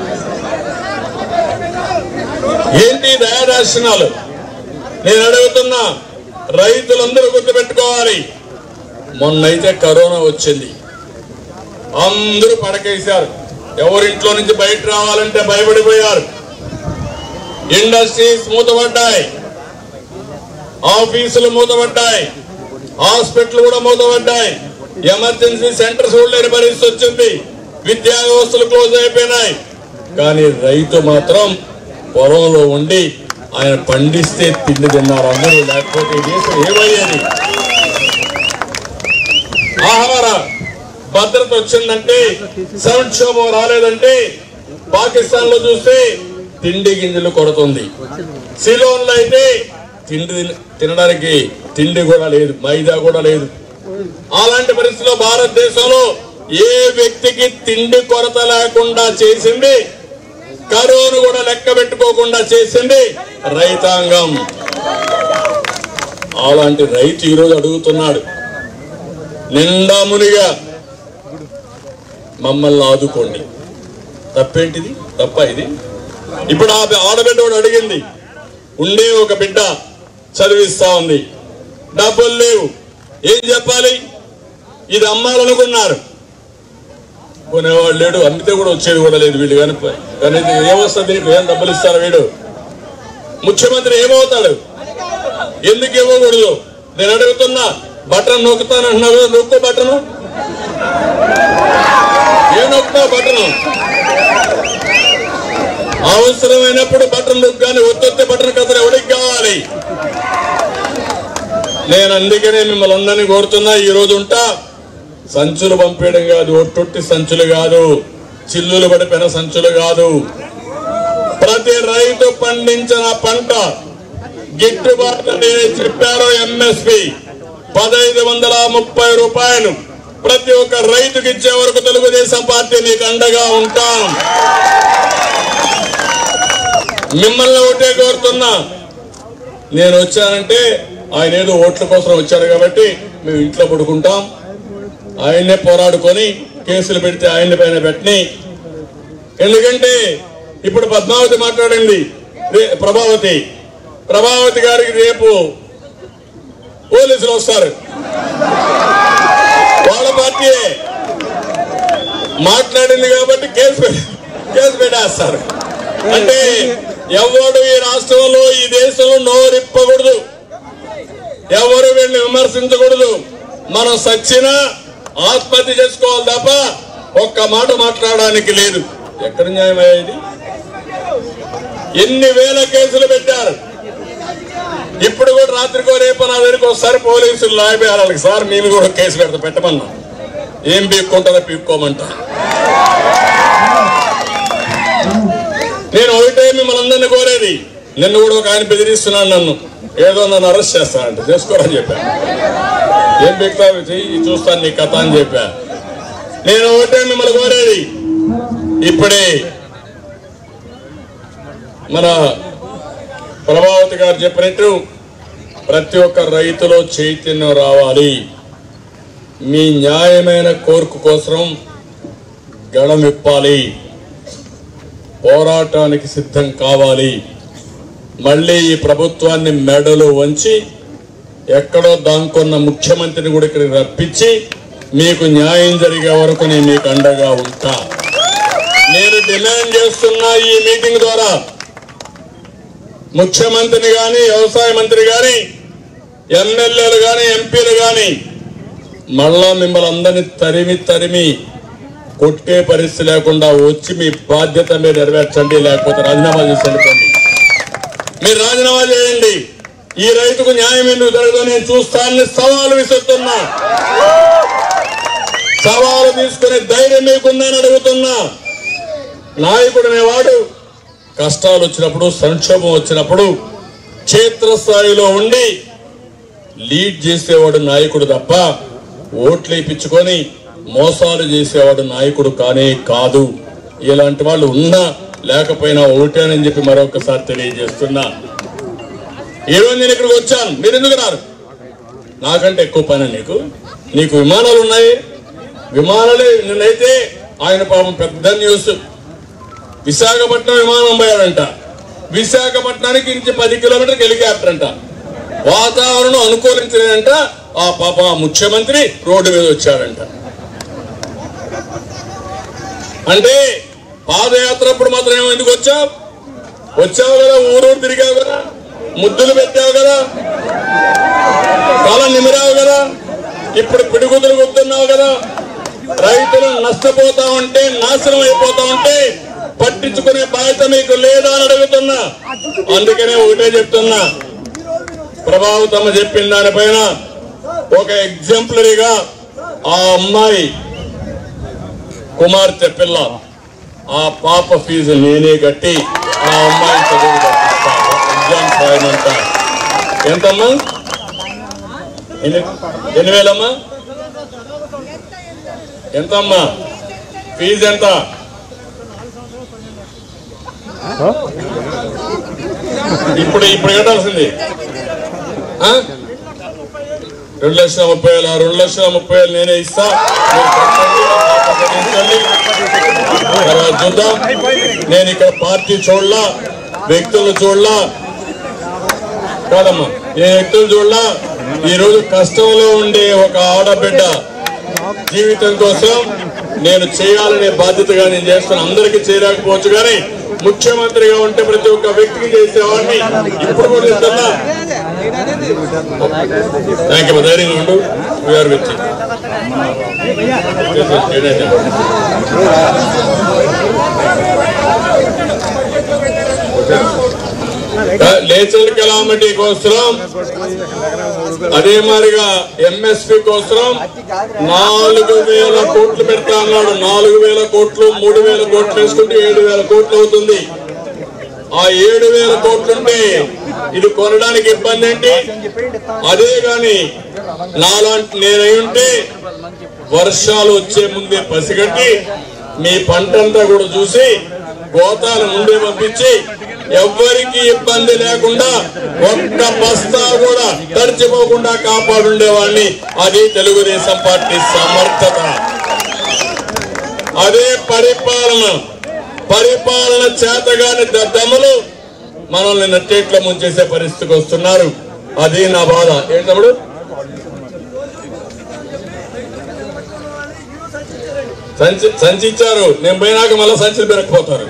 ఏంటి దయాదర్శనాలు నేను అడుగుతున్నా రైతులందరూ గుర్తుపెట్టుకోవాలి మొన్నైతే కరోనా వచ్చింది అందరూ పడకేశారు ఎవరింట్లో నుంచి బయట రావాలంటే భయపడిపోయారు ఇండస్ట్రీస్ మూతపడ్డాయి ఆఫీసులు మూతపడ్డాయి హాస్పిటల్ కూడా మూతపడ్డాయి ఎమర్జెన్సీ సెంటర్స్ కూడా లేని పరిస్థితి వచ్చింది విద్యా వ్యవస్థలు క్లోజ్ అయిపోయినాయి కానీ రైతు మాత్రం పొలంలో ఉండి ఆయన పండిస్తే తిండి తిన్నారు అందరూ లేకపోతే ఈ దేశం ఏమయ్యేది ఆహార భద్రత వచ్చిందంటే సంక్షోభం రాలేదంటే పాకిస్తాన్ లో చూస్తే తిండి గింజలు కొడుతుంది సిలోన్ లో అయితే తిండి తిన- తినడానికి తిండి కూడా లేదు మైదా కూడా లేదు అలాంటి పరిస్థితిలో భారతదేశంలో ఏ వ్యక్తికి తిండి కొరత లేకుండా చేసింది కరువును కూడా లెక్క పెట్టుకోకుండా చేసింది రైతాంగం అలాంటి రైతు ఈరోజు అడుగుతున్నాడు నిండా మునిగా మమ్మల్ని ఆదుకోండి తప్పేంటిది తప్ప ఇది ఇప్పుడు ఆ ఆడబిడ్డ కూడా అడిగింది ఉండే ఒక బిడ్డ చదివిస్తా ఉంది డబ్బులు లేవు ఏం చెప్పాలి ఇది అమ్మాలనుకున్నారు కొనేవాడు లేడు అమ్మితే కూడా వచ్చేది కూడా లేదు వీళ్ళు కానీ కానీ ఇది ఏమొస్తుంది దీనికి ఏం డబ్బులు ఇస్తారు వీడు ముఖ్యమంత్రి ఏమవుతాడు ఎందుకు ఇవ్వకూడదు నేను అడుగుతున్నా బటన్ నొక్కుతానంటున్నావు కదా, నొక్కు బటను ఏం నొక్కుతావు బటను అవసరమైనప్పుడు బటన్ నొక్కు కానీ ఒత్తొత్తే బటన్ కథలు ఎవరికి కావాలి నేను అందుకనే మిమ్మల్ని అందరినీ కోరుతున్నా ఈ రోజు ఉంటా సంచులు పంపేయడం కాదు ఒట్టొట్టి సంచులు కాదు చిల్లులు పడిపోయిన సంచులు కాదు ప్రతి రైతు పండించిన పంట గిట్టుబాటు నేను చెప్పారో ఎంఎస్పి పదహైదు వందల ముప్పై రూపాయలు ప్రతి ఒక్క రైతుకి ఇచ్చే వరకు తెలుగుదేశం పార్టీ మీకు అండగా ఉంటాం మిమ్మల్ని ఒకటే కోరుతున్నా నేను వచ్చానంటే ఆయన ఏదో ఓట్ల కోసం వచ్చారు కాబట్టి మేము ఇంట్లో పడుకుంటాం ఆయన్నే పోరాడుకొని కేసులు పెడితే ఆయన పైన పెట్టని ఎందుకంటే ఇప్పుడు పద్మావతి మాట్లాడింది రే- ప్రభావతి ప్రభావతి గారికి రేపు పోలీసులు వస్తారు వాళ్ళ పార్టీయే మాట్లాడింది కాబట్టి కేసు పె- కేసు పెట్టేస్తారు అంటే ఎవడు ఈ రాష్ట్రంలో ఈ దేశంలో నోరిప్పకూడదు ఎవరు వీళ్ళని విమర్శించకూడదు మనం సచ్చినా ఆత్మహత్య చేసుకోవాలి తప్ప ఒక్క మాట మాట్లాడడానికి లేదు ఎక్కడ న్యాయమయ్యేది ఎన్ని వేల కేసులు పెట్టారు ఇప్పుడు కూడా రాత్రికో రేపు నా దగ్గరికి ఒకసారి పోలీసులు లాయబేయాలి సార్ మేము కూడా కేసు పెడతా పెట్టమన్నా ఏం పీక్కుంటారో పీక్కోమంటా నేను ఒకటే మిమ్మల్ని అందరినీ కోరేది నిన్ను కూడా ఒక ఆయన బెదిరిస్తున్నాను నన్ను ఏదో నన్ను అరెస్ట్ చేస్తానంట చేసుకోరని చెప్పా ఏం పీక్తావు చెయ్యి చూస్తాను నీ కథ అని చెప్పా నేను ఒకటే మిమ్మల్ని కోరేది ఇప్పుడే మన ప్రభావతి గారు చెప్పినట్టు ప్రతి ఒక్క రైతులో చైతన్యం రావాలి మీ న్యాయమైన కోరిక కోసం గళమిప్పాలి పోరాటానికి సిద్ధం కావాలి మళ్ళీ ఈ ప్రభుత్వాన్ని మెడలు వంచి ఎక్కడో దాంకున్న ముఖ్యమంత్రిని కూడా ఇక్కడికి రప్పించి మీకు న్యాయం జరిగే వరకు నేను మీకు అండగా ఉంటా నేను డిమాండ్ చేస్తున్నా ఈ మీటింగ్ ద్వారా ముఖ్యమంత్రిని గాని వ్యవసాయ మంత్రి గాని ఎమ్మెల్యేలు గాని ఎంపీలు గాని మళ్ళా మిమ్మల్ని అందరినీ తరిమి తరిమి కొట్టే పరిస్థితి లేకుండా వచ్చి మీ బాధ్యత మీరు నెరవేర్చండి లేకపోతే రాజీనామా చేసి వెళ్ళిపోండి మీరు రాజీనామా చేయండి ఈ రైతుకు న్యాయం ఎందుకు జరగదో నేను చూస్తానని సవాలు విసురుతున్నా సవాలు తీసుకునే ధైర్యం మీకుందని అడుగుతున్నా నాయకుడు అనేవాడు కష్టాలు వచ్చినప్పుడు సంక్షోభం వచ్చినప్పుడు క్షేత్రస్థాయిలో ఉండి లీడ్ చేసేవాడు నాయకుడు తప్ప ఓట్లు ఇప్పించుకొని మోసాలు చేసేవాడు నాయకుడు కానే కాదు ఇలాంటి వాళ్ళు ఉన్నా లేకపోయినా ఒకటేనని చెప్పి మరొకసారి తెలియజేస్తున్నా ఈ రోజు నేను ఇక్కడికి వచ్చాను మీరు ఎందుకు రారు నాకంటే ఎక్కువ పని నీకు నీకు విమానాలు ఉన్నాయి విమానాలే నిన్నైతే ఆయన పాపం పెద్ద న్యూస్ విశాఖపట్నం విమానం పోయాడంట విశాఖపట్నానికి నుంచి పది కిలోమీటర్కి హెలికాప్టర్ అంట వాతావరణం అనుకూలించలేదంట ఆ పాప ఆ ముఖ్యమంత్రి రోడ్డు మీద వచ్చాడంట అంటే పాదయాత్ర అప్పుడు మాత్రం ఏమో ఎందుకు వచ్చావు వచ్చావు కదా ఊరూరు తిరిగావు కదా ముద్దులు పెట్టావు కదా తల నిమిరావు కదా ఇప్పుడు పిడుగుదులు గుర్తున్నావు కదా రైతులు నష్టపోతా ఉంటే నాశనం అయిపోతా ఉంటే పట్టించుకునే బాధ్యత మీకు లేదా అని అడుగుతున్నా అందుకనే ఒకటే చెప్తున్నా ప్రభావతమ్మ చెప్పిన దానిపైన ఒక ఎగ్జాంపులరీగా ఆ అమ్మాయి కుమార్తె పిల్ల ఆ పాప ఫీజు నేనే కట్టి ఆ అమ్మాయి చదువు కట్టిస్తా. ఎగ్జామ్స్ రాయనంట ఎంతమ్మా ఎన్ని ఎన్ని వేలమ్మా ఎంతమ్మా ఫీజు ఎంత ఇప్పుడు ఇప్పుడు కట్టాల్సింది ఆ? రెండు లక్షల ముప్పై వేలు ఆ రెండు లక్షల ముప్పై వేలు నేనే ఇస్తా మీరు కట్టండి, ఆ పాప చదివించండి. తర్వాత చూద్దాం నేను ఇక్కడ పార్టీ చూడలా వ్యక్తులు చూడలా కాదమ్మా నేను వ్యక్తులు చూడలా ఈ రోజు కష్టంలో ఉండే ఒక ఆడబిడ్డ జీవితం కోసం నేను చేయాలనే బాధ్యతగా నేను చేస్తాను అందరికీ చేయలేకపోవచ్చు కానీ ముఖ్యమంత్రిగా ఉంటే ప్రతి ఒక్క వ్యక్తికి చేసేవాడిని ఇప్పుడు కూడా చేస్తున్నా థ్యాంక్ యూ ధైర్యంగా ఉండు వీఆర్ విత్ నేచురల్ కెలామిటీ కోసం అదే మాదిరిగా ఎంఎస్పి కోసం నాలుగు వేల కోట్లు పెడతా అన్నాడు నాలుగు వేల కోట్లు మూడు వేల కోట్లు వేసుకుంటే ఏడు వేల కోట్లు అవుతుంది ఆ ఏడు వేల కోట్లుంటే ఇది కొనడానికి ఇబ్బంది ఏంటి అదే గాని నాలాంటి నేనై ఉంటే వర్షాలు వచ్చే ముందే పసిగట్టి మీ పంటంతా కూడా చూసి గోతాలు ముందే పంపించి ఎవ్వరికి ఇబ్బంది లేకుండా ఒక్క బస్తా కూడా తడిచిపోకుండా కాపాడుండేవాడిని అది తెలుగుదేశం పార్టీ సమర్థత అదే పరిపాలన పరిపాలన చేతగాని దద్దమ్మలు మనల్ని నట్టేట్లో ముంచేసే పరిస్థితికి వస్తున్నారు అది నా బాధ ఏంటి తమ్ముడు సంచి సంచి ఇచ్చారు నేను పోయినాక మళ్ళీ సంచులు పెరగకపోతారు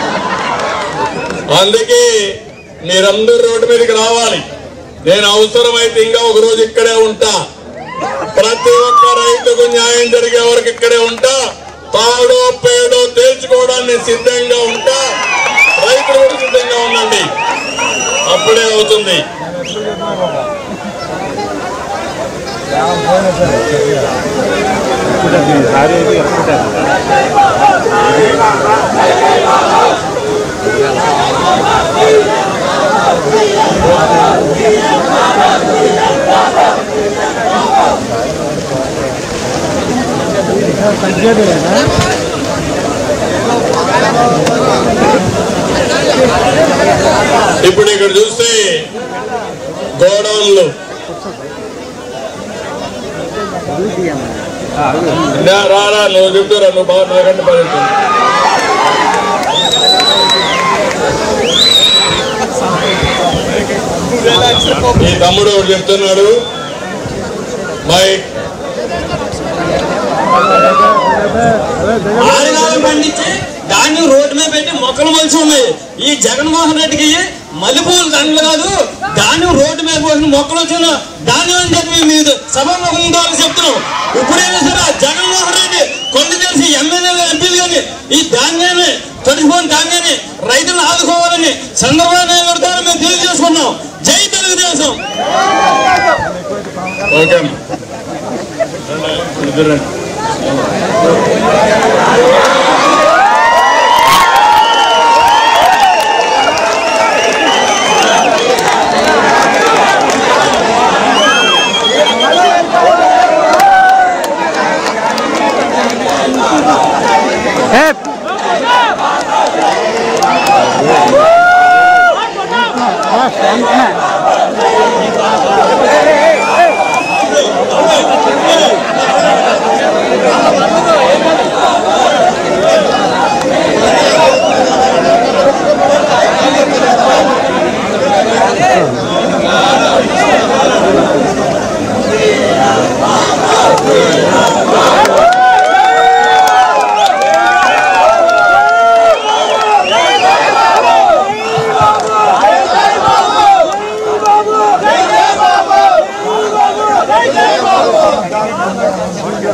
అందుకే మీరందరూ రోడ్డు మీదకి రావాలి నేను అవసరమైతే ఇంకా ఒక రోజు ఇక్కడే ఉంటా ప్రతి ఒక్క రైతుకు న్యాయం జరిగే వరకు ఇక్కడే ఉంటా తాడో పేడో తేల్చుకోవడానికి సిద్ధంగా ఉంటా రైతులు కూడా సిద్ధంగా ఉండండి అప్పుడే అవుతుంది ఇప్పుడు ఇక్కడ చూస్తే గోడౌన్లు నా- రారా నువ్వు చెప్తారా నువ్వు బాగా నాకంటే బాగా చెప్తావు. ఈ తమ్ముడు ఒకటి చెప్తున్నాడు మైక్ ఆరుగాలం పండించి ధాన్యం రోడ్డు మీద పెట్టి మొక్కలు మొలిచి ఉన్నాయి ఈ జగన్మోహన్ రెడ్డికి మల్లెపూలు దండలు కాదు ధాన్యం రోడ్డు మీద పోసిన మొక్కలు వచ్చిన ధాన్యం అని చెప్పి మీరు సభలో ఉండాలని చెప్తున్నాం ఇప్పుడైనా సరే ఆ జగన్మోహన్ రెడ్డి కొన్ని తెలిసి ఎమ్మెల్యేలు ఎంపీలు కానీ ఈ ధాన్యాన్ని తడిపోయిన ధాన్యాన్ని రైతులను ఆదుకోవాలని చంద్రబాబు నాయుడు ద్వారా మేము తెలియజేసుకున్నాం జై తెలుగుదేశం ఓకే అమ్మా. ఇద్దరు రండి.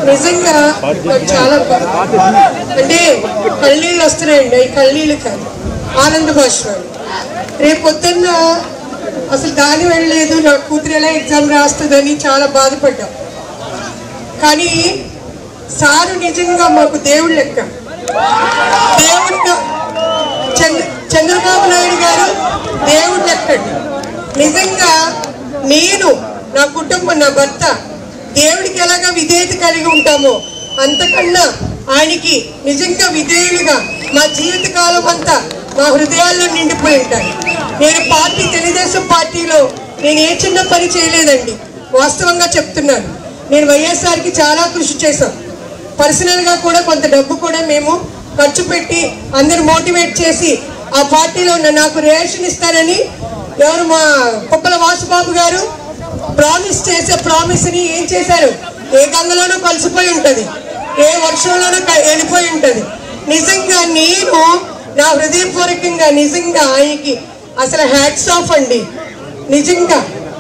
నిజంగా నాకు చాలా బాధ. అంటే కళ్ళీళ్ళు వస్తున్నాయండి ఈ కళ్ళీళ్ళు కాదు ఆనంద భాషలు రేపు పొద్దున్న అసలు దాని వెళ్ళలేదు నా కూతురు ఎలా ఎగ్జామ్ రాస్తుందని చాలా బాధపడ్డాం కానీ సారు నిజంగా మాకు దేవుడు లెక్క దేవుడిగా చంద్ర చంద్రబాబు నాయుడు గారు దేవుడు లెక్కండి నిజంగా నేను నా కుటుంబం నా భర్త దేవుడికి ఎలాగా విధేయత కలిగి ఉంటామో అంతకన్నా ఆయనకి నిజంగా విధేయులుగా మా జీవితకాలం అంతా మా హృదయాల్లో నిండిపోయి ఉంటాయి నేను పార్టీ తెలుగుదేశం పార్టీలో నేను ఏ చిన్న పని చేయలేదండి వాస్తవంగా చెప్తున్నాను నేను వైఎస్ఆర్కి చాలా కృషి చేశాం పర్సనల్గా కూడా కొంత డబ్బు కూడా మేము ఖర్చు పెట్టి అందరు మోటివేట్ చేసి ఆ పార్టీలో ఉన్న నాకు రియాక్షన్ ఇస్తారని ఎవరు మా కుప్పల వాసుబాబు గారు ప్రామిస్ చేసే ప్రామిస్ ని ఏం చేశారు ఏ గంగలోనూ కలిసిపోయి ఉంటది ఏ వర్షంలోనూ క- వెళ్ళిపోయి ఉంటది నిజంగా నేను నా హృదయపూర్వకంగా నిజంగా ఆయనకి అసలు హ్యాట్స్ ఆఫ్ అండి నిజంగా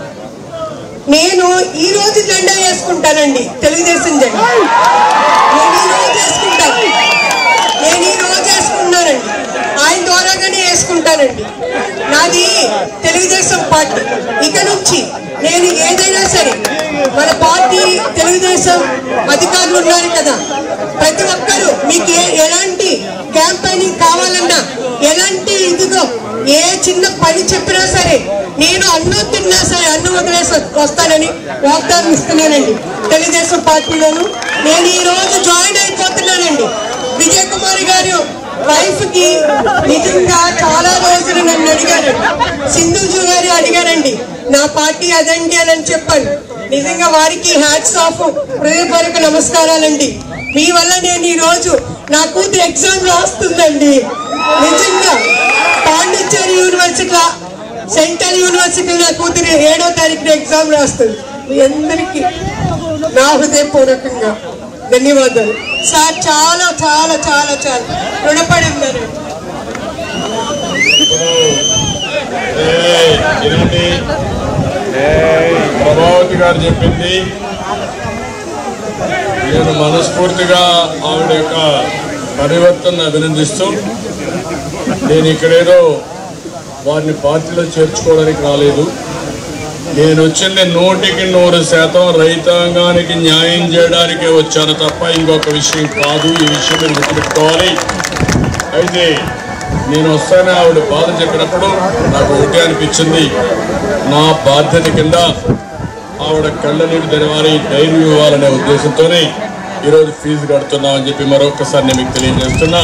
నేను ఈ రోజు జెండా వేసుకుంటానండి తెలుగుదేశం జెండా నేను ఈ రోజు వేసుకుంటాను నేను ఈ రోజు వేసుకున్నానండి ఆయన ద్వారాగానే వేసుకుంటానండి నాది తెలుగుదేశం పార్టీ ఇక నుంచి నేను ఏదైనా సరే మన పార్టీ తెలుగుదేశం అధికారులు ఉన్నారు కదా ప్రతి ఒక్కరూ మీకు ఏ- ఎలాంటి క్యాంపెయినింగ్ కావాలన్నా ఎలాంటి ఇదిగో ఏ చిన్న పని చెప్పినా సరే నేను అన్నం తిన్నా సరే అన్నం వదిలేసి వస్తానని వాగ్దానం ఇస్తున్నానండి తెలుగుదేశం పార్టీలోను నేను ఈ రోజు జాయిన్ అయిపోతున్నానండి విజయ్ కుమార్ గారు వైఫ్ కి నిజంగా చాలా రోజులు నన్ను అడిగారు సింధుజు గారు అడిగారండి నా పార్టీ అదండి అని చెప్పాను నిజంగా వారికి హ్యాట్స్ ఆఫ్ హృదయపూర్వక నమస్కారాలండి మీ వల్ల నేను ఈ రోజు నా కూతురు ఎగ్జామ్ రాస్తుందండి నిజంగా పాండిచ్చేరి యూనివర్సిటీ సెంట్రల్ యూనివర్సిటీ నా కూతురు ఏడో తారీఖున ఎగ్జామ్ రాస్తుంది మీ అందరికీ నా హృదయపూర్వకంగా ధన్యవాదాలు సార్ చాలా చాలా చాలా చాలా రుణపడి ఉన్నాను ఏయ్, వినండి ప్రభావతి గారు చెప్పింది నేను మనస్ఫూర్తిగా ఆవిడ యొక్క పరివర్తన అభినందిస్తూ నేను ఇక్కడేదో వారిని పార్టీలో చేర్చుకోవడానికి రాలేదు నేను వచ్చింది నూటికి నూరు శాతం రైతాంగానికి న్యాయం చేయడానికే వచ్చాను తప్ప ఇంకొక విషయం కాదు ఈ విషయం మీరు గుర్తుపెట్టుకోవాలి అయితే నేను వస్తానే ఆవిడ బాధ చెప్పినప్పుడు నాకు ఒకటే అనిపించింది నా బాధ్యత కింద ఆవిడ కళ్ళ నీటి తెరవాలి ధైర్యం ఇవ్వాలనే ఉద్దేశంతోనే ఈరోజు ఫీజు కడుతున్నామని చెప్పి మరొకసారి నేను మీకు తెలియజేస్తున్నా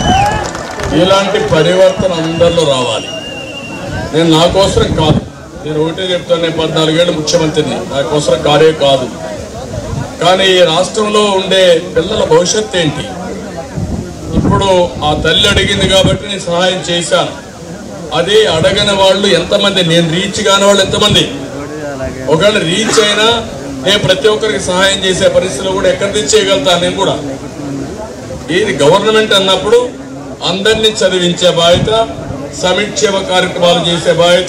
ఇలాంటి పరివర్తన అందరిలో రావాలి నేను నా కోసరం కాదు నేను ఒకటే చెప్తాను నేను పద్నాలుగేళ్ళు ముఖ్యమంత్రిని నా కోసరం కారే కాదు కానీ ఈ రాష్ట్రంలో ఉండే పిల్లల భవిష్యత్తు ఏంటి ఇప్పుడు ఆ తల్లి అడిగింది కాబట్టి నేను సహాయం చేశాను అదే అడగని వాళ్ళు ఎంతమంది నేను రీచ్ కాని వాళ్ళు ఎంతమంది ఒకవేళ రీచ్ అయినా నేను ప్రతి ఒక్కరికి సహాయం చేసే పరిస్థితిలో కూడా ఎక్కడ రీచ్ చేయగలుగుతాను నేను కూడా ఇది గవర్నమెంట్ అన్నప్పుడు అందరినీ చదివించే బాధ్యత సమిక్షేమ కార్యక్రమాలు చేసే బాధ్యత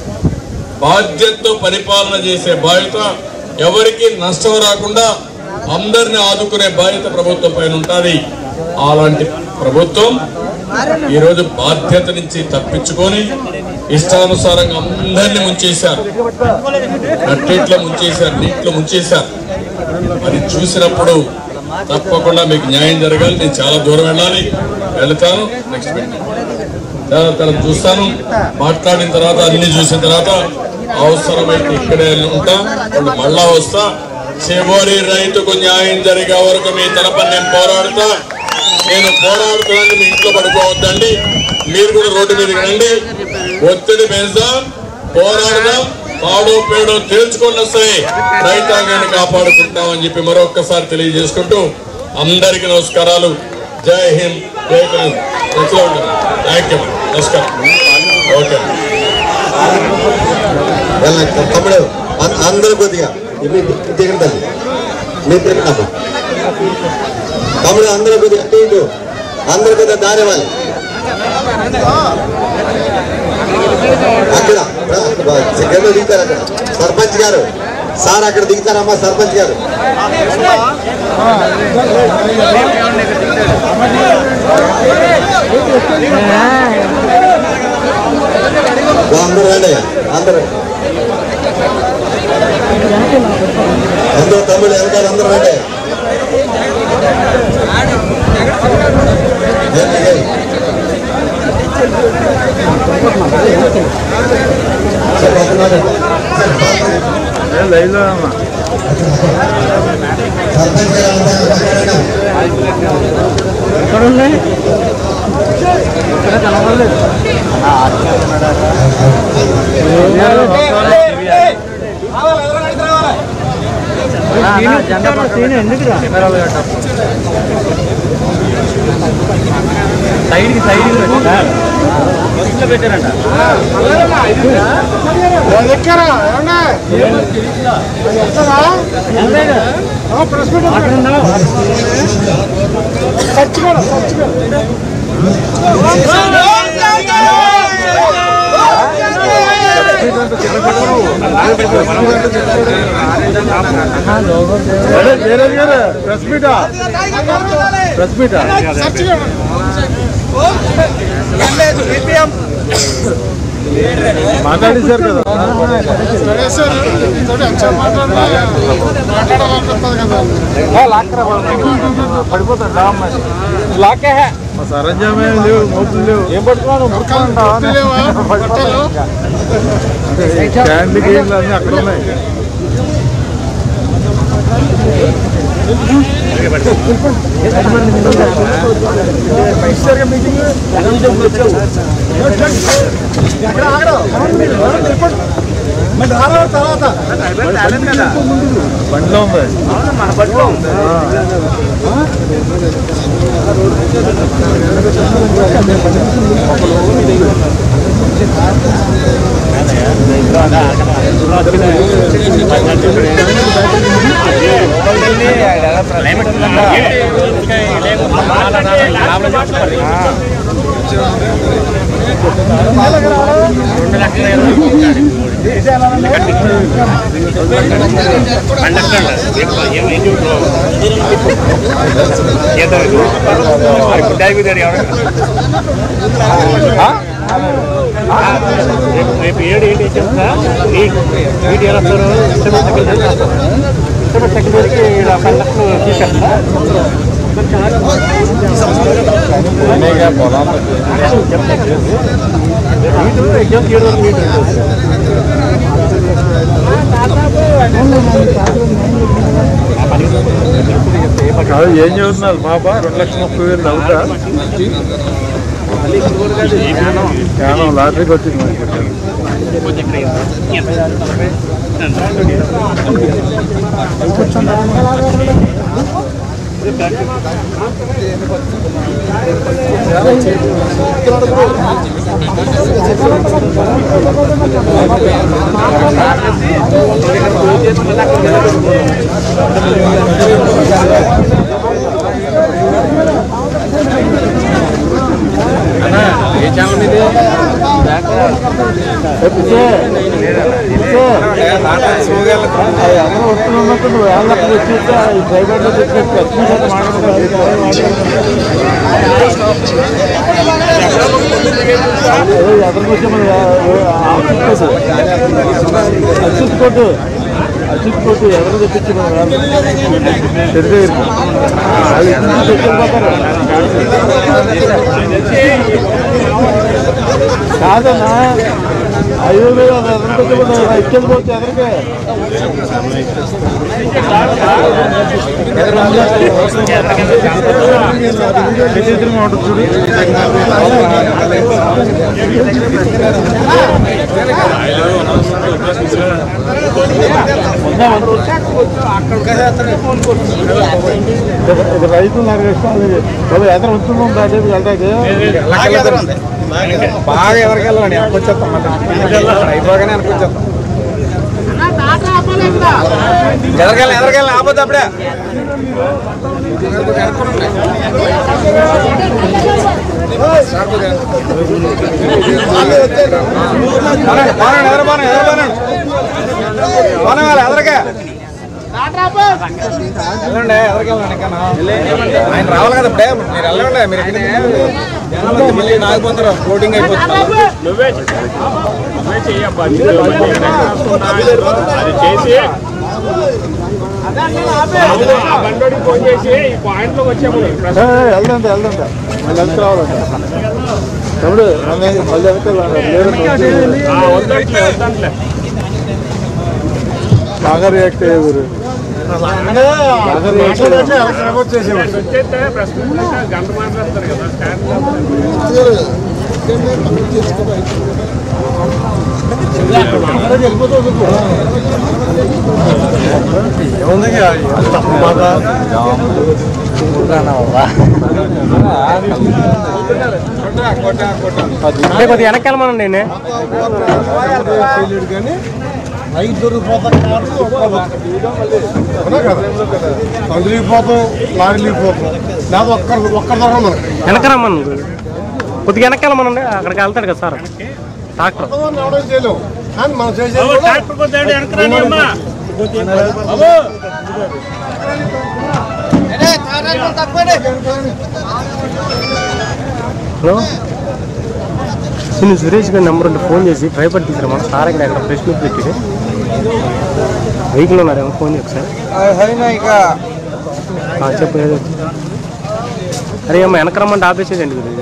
బాధ్యతతో పరిపాలన చేసే బాధ్యత ఎవరికి నష్టం రాకుండా అందరిని ఆదుకునే బాధ్యత ప్రభుత్వం పైన ఉంటుంది అలాంటి ప్రభుత్వం ఈరోజు బాధ్యత నుంచి తప్పించుకొని ఇష్టానుసారంగా అందరినీ ముంచేశారు నట్టిట్లో ముంచేశారు నీటిలో ముంచేశారు అది చూసినప్పుడు తప్పకుండా మీకు న్యాయం జరగాలి నేను చాలా దూరం వెళ్ళాలి వెళ్తాను నెక్స్ట్ మీటింగ్ తర్వాత చూస్తాను మాట్లాడిన తర్వాత అన్ని చూసిన తర్వాత అవసరమైతే ఇక్కడే ఉంటా ఇప్పుడు మళ్ళా వస్తా చివరి రైతుకు న్యాయం జరిగే వరకు మీ తరపున నేను పోరాడుతా నేను పోరాడుతున్నాను మీ ఇంట్లో పడుకోవద్దండి మీరు కూడా రోడ్డు మీదకి రండి ఒత్తిడి పెంచుదాం పోరాడదాం పాడో పేడో తేల్చుకొని వస్తాయి రైతాంగాన్ని కాపాడుకుంటామని చెప్పి మరొక్కసారి తెలియజేసుకుంటూ అందరికీ నమస్కారాలు జై హింద్ జై హింద్ మంచిగా ఉంటారు థ్యాంక్ యూ నమస్కారం ఓకే వెళ్ళండి తమ్ముడు అం- అందరూ కొద్దిగా ఇవి దిగండి తల్లి మీరు దిగండి తమ్ముడు అందరూ కొద్దిగా అటు ఇటు అందరూ కొద్దిగా దారి ఇవ్వాలి అక్కడ సెకండ్ దిగుతారు అక్కడ సర్పంచ్ గారు సార్ అక్కడ దిగుతారమ్మా సర్పంచ్ గారు అందరూ రండి అందరూ అందరూ తమ్ముడు వెనకాల అందరూ రండి జల్దీ, జల్దీ. సార్, పక్కన రండి. సార్, పక్కన. లైన్లో అమ్మా సర్పంచ్ గారు అందరూ పక్కన రండి. సైడ్కి సైడ్కి బస్సులో పెట్టారంట అదే జయరాజ్ గారు ప్రెస్ మీటా ప్రెస్ మీటా మాట్లాడేశారు కదా మా సరంజామే లేవు మోపులు లేవు ఏం పట్టుకున్నాను క్యాండీ గేమ్లు అన్నీ అక్కడ ఉన్నాయి బండిలో ఉంది రేపు ఏడు ఏంటి చెప్తా నీట్ నీట్ ఎలా వస్తారు ఇష్టమైన సెకండ్ ఇష్టమైన సెకండ్ వరకు పది లక్షలు తీసుకెళ్తా ఎగ్జామ్స్ ఏడు వరకు మీట్ కాదు ఏం చదువుతున్నారు పాప రెండు లక్షల ముప్పై వేలు అవుతా జ్ఞానం లాటరీకి వచ్చింది మనకి అందరూ వస్తున్నట్టు నువ్వు వేల లక్షలు వచ్చేస్తే ఈ డ్రైవర్లో తెచ్చేసి వచ్చిన ఎదురుకు వచ్చి మన అచ్యుత్ కోటు అచ్యుత్ కోటు ఎవరు తెప్పించి మన తెలిసే అది తెచ్చిపోతారు కాదన్నా ఐదు వేలు ఎదురుకు వచ్చి ఇచ్చేది పోతే ఎదురుకే విచిత్రంగా ఉంటుంది చూడు ఇది రైతులు నాకు ఇష్టం బాబు ఎదర ఉంటున్నాం దాటి వెళ్తాకి బాగా ఎవరికి వెళ్ళాలి వెనకొచ్చేస్తాం మళ్ళీ అయిపోగానే వెనకొచ్చేస్తాం ఎదరికెళ్ళి ఎదరికెళ్ళి ఆపొద్దు అప్పుడే బాగా ఎదర బాగా ఎదర బాగా బాగా ఎదరకే వెళ్ళండి ఎవరికి వెళ్ళండి ఇంకా ఆయన రావాలి కదా ఇప్పుడే మీరు వెళ్ళండి మీరు ఎక్కడికి వెళ్ళండి. జనాలు వచ్చి మళ్ళీ నాగిపోతారు ఫ్లోటింగ్ అయిపోతుంది అది చేసి ఆ బండోడికి ఫోన్ చేసి ఈ పాయింట్ లోకి వచ్చాము వెళ్దాం వెళ్దాం మళ్ళీ వెళ్తే రావాలంట తమ్ముడు మళ్ళీ మళ్ళీ వెళ్తే లేరు వద్దంట్లే వద్దంట్లే బాగా రియాక్ట్ అయ్యేవారు బాగా రియాక్ట్ అయ్యేవారు వచ్చేస్తే ప్రెస్ మీట్ గంట మాట్లాడతారు కదా స్టాండ్ కొద్దిగా వెనకాలమనండి నేను కానీ ఐదు దొరికిపోతాం అందులో పోతాం లారీలు పోతాం లేదా ఒక్కరు ఒక్కరి ద్వారా మనకి వెనకరమ్మను కొద్దిగా వెనకాలమనండి అక్కడికి వెళ్తాడు కదా సార్ డాక్టర్ ఎవడో చేయలేము కానీ మనం చేసేది హలో నేను సురేష్ గారి నెంబర్ ఉంటే ఫోన్ చేసి భయపడి తీసుకురా సార్ ఇక్కడ ఎక్కడ ప్రెస్ మీట్ పెట్టి వెహికల్ ఉన్నారేమో ఫోన్ చేసి సార్ చెప్పు ఏదో అరే అమ్మ వెనక రమ్మంటే ఆపేసేది ఎందుకు ఇది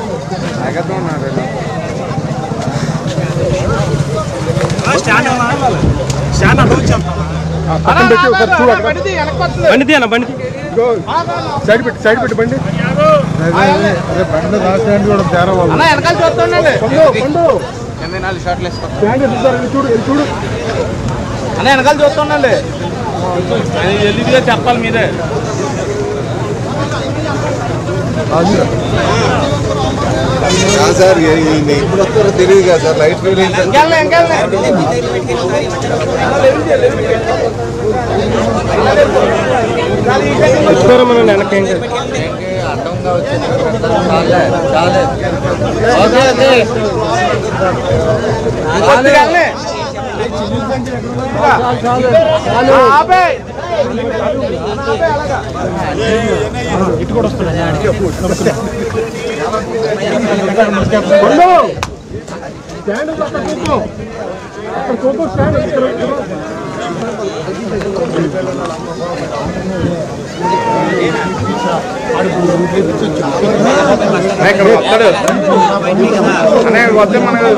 పక్కన పెట్టి ఒకసారి చూడు అక్కడ. బండి తీయన్న బండి తీ. సైడ్ పెట్టి సైడ్ పెట్టి బండి అదే, అదే, అదే బండి రాసేయండి కూడా తేరా వాళ్ళు పండు, పండు. స్టాండ్ ఎత్తుతారు, ఇది చూడు ఇది చూడు అన్న వెనకాల చూస్తుండండి చెప్పాలి మీరే సార్ ఎప్పుడు వస్తారో తెలియదు కదా సార్ లైట్ వస్తారా మనం వెనకేం పండు స్టాండ్ ఉంది, అక్కడ కూర్చో అక్కడ కూర్చో స్టాండ్ ఇక్కడ ఇక్కడ వస్తాడు అనే వస్తే మనకు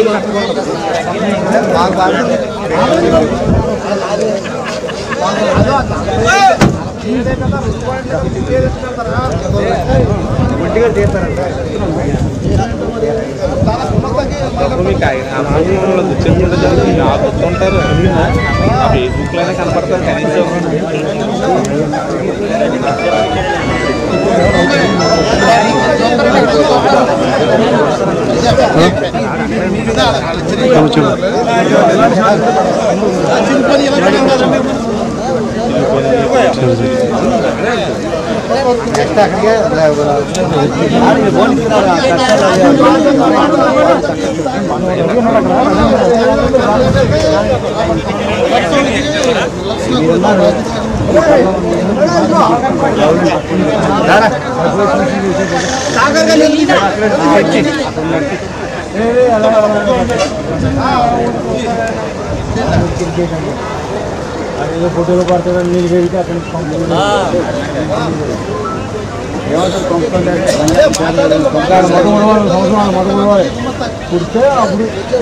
ఆగుతుంటారు ఫేస్బుక్ లోనే కనపడతారు కనీసం ఫోటోలు పడతాడు నీళ్ళు పెరిగితే అక్కడి సంవత్సరాలు మొదలు పుడితే అప్పుడు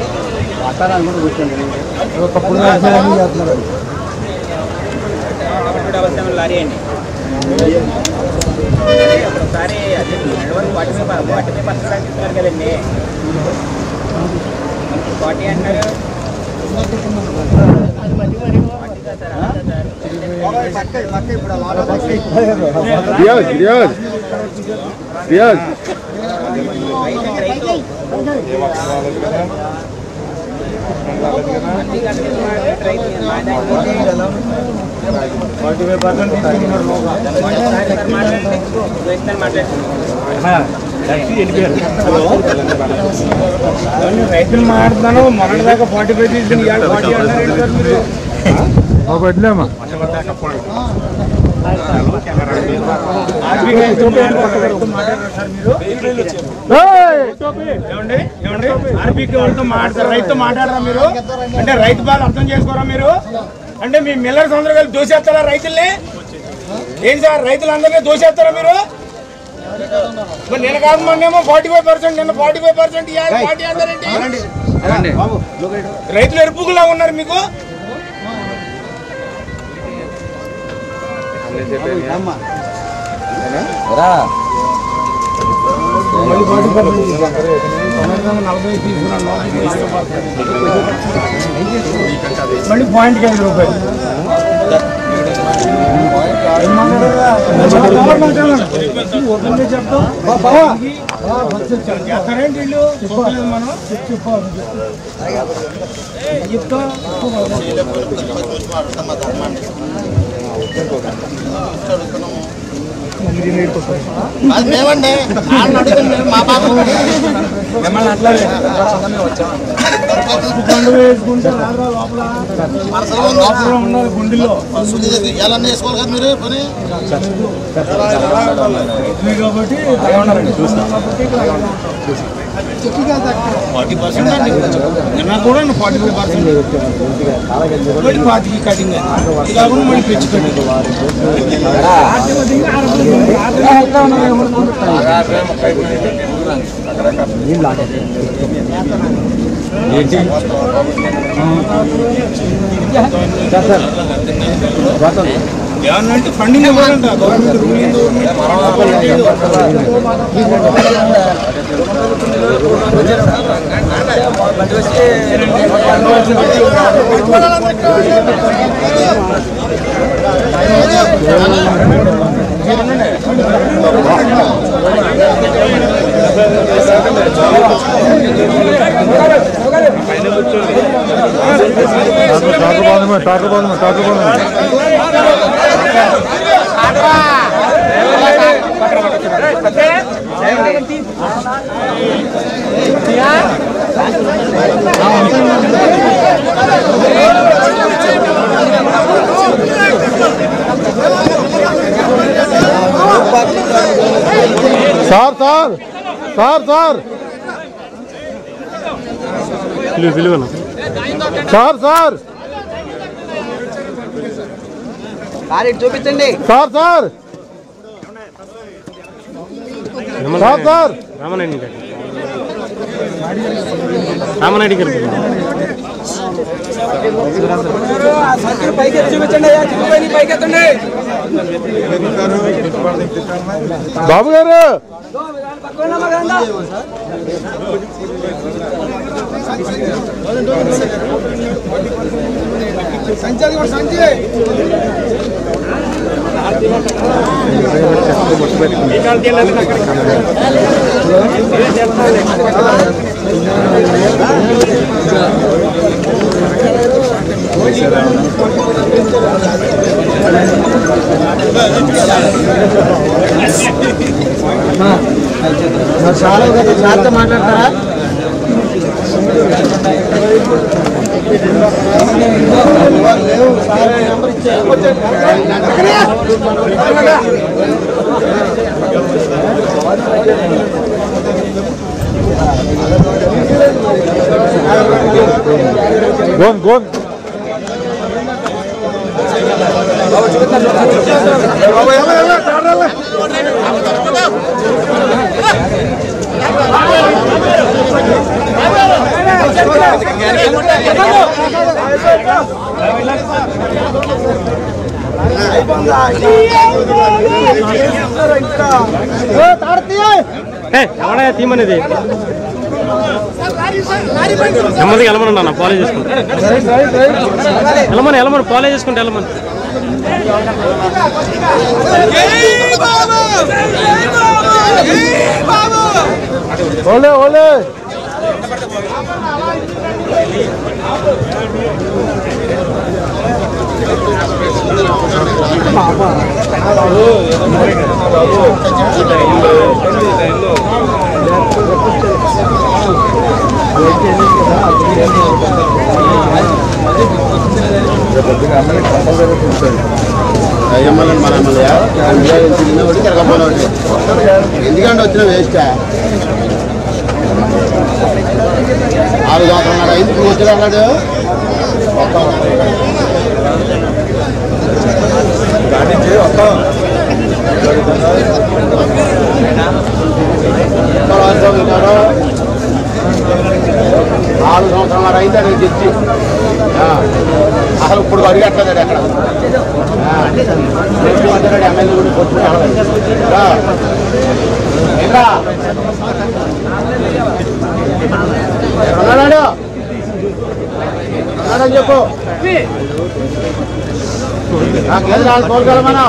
ఒకప్పుడు వ్యవసాయం చేస్తున్నారు లారీ అండి ఒకసారి అదే నడవని వాటి మీద వాటి మీద పర్సెంట్ ఇస్తున్నారు కదండి ఫార్టీ అంటారు Riyaz Riyaz Riyaz forty five percent రైతులు మాట్లాడుతున్నాను మొన్నటి దాకా ఫార్టీ ఫైవ్ తీసుకుని ఇవాళ ఫార్టీ అంటారు ఏంటి సార్ మీరు వడ్లేమా ఏమండి ఏమండి ఆర్బీకే వాళ్ళతో మాట్లాడతారు రైతుతో మాట్లాడరా మీరు అంటే రైతు బాధ అర్థం చేసుకోరా మీరు అంటే మీ మిల్లర్స్ అందరూ కలిసి దోసేస్తారా రైతుల్ని ఏం సార్ రైతులందరినీ దోసేస్తారా మీరు మరి నేను కాదు మొన్నేమో ఫార్టీ ఫైవ్ పర్సెంట్ నిన్న ఫార్టీ ఫైవ్ పర్సెంట్ ఫార్టీ అందరేంటి రైతులు ఎరుపుకులా ఉన్నారు మీకు మళ్ళీ పాయింట్కి ఐదు రూపాయలు చేస్తారేంటి వీళ్ళు చెప్పలేదు మనం మేమండి వాళ్ళని అడుగుతుంది మా బాబు మిమ్మల్ని అట్లా వేసుకుంటే రాదురా లోపల లోపల ఉండాలి గుండెల్లో ఇవన్నీ వేసుకోవాలి కదా మీరు పని ఇవి కాబట్టి ఫార్టీ పర్సెంట్ అండి నిన్న కూడా ఫార్టీ ఫైవ్ పర్సెంట్ మళ్ళీ పాతికి కటింగ్ ఇలా కూడా మళ్ళీ పెంచి కటింగ్ ఏమన్నంటే ఫండింగ్ ఇవ్వాలంట గవర్నమెంట్ రూలింగ్ టాటర్ బాగుందమ్మా టాటర్ బాగుందమ్మా టాటర్ బాగుందమ్మా సార్ సార్ సార్ సార్ పిలువు పిలువను సార్ సార్ చూపించండి sir sir sir sir Ramanaidu గారు రామనాయుడు గారు పైకి చూపించండి పైకి ఎత్తండి బాబు గారు సార్తో మాట్లాడతారా గోన్ గోన్ ఏ ఎవడా తీమనేది నెమ్మదిగా వెళ్ళమని అన్న ఫాలో చేసుకుంటా వెళ్ళమని వెళ్ళమని ఫాలో చేసుకుంటే వెళ్ళమని ఓలే ఓలే బాబు అయ్యమ్మలని మన అమ్మలయా తిన్నవాడు తిరగమ్మలవాడు ఎందుకంటే వచ్చిన వేస్ట్ ఆరు సంవత్సరాలు అయింది ఇప్పుడు వచ్చి అన్నాడు నాలుగు సంవత్సరాలు అయింది అడిగి తెచ్చి ఆ, అసలు ఇప్పుడు అడిగట్లేదు అక్కడ ఎమ్మెల్యే కూడా కొట్టుకుంటాడు రా. ఏంట్రా? ఎక్కడున్నాడు? ఉన్నాడని చెప్పు నాకేది నాలుగు తోలుకెళ్ళ మనం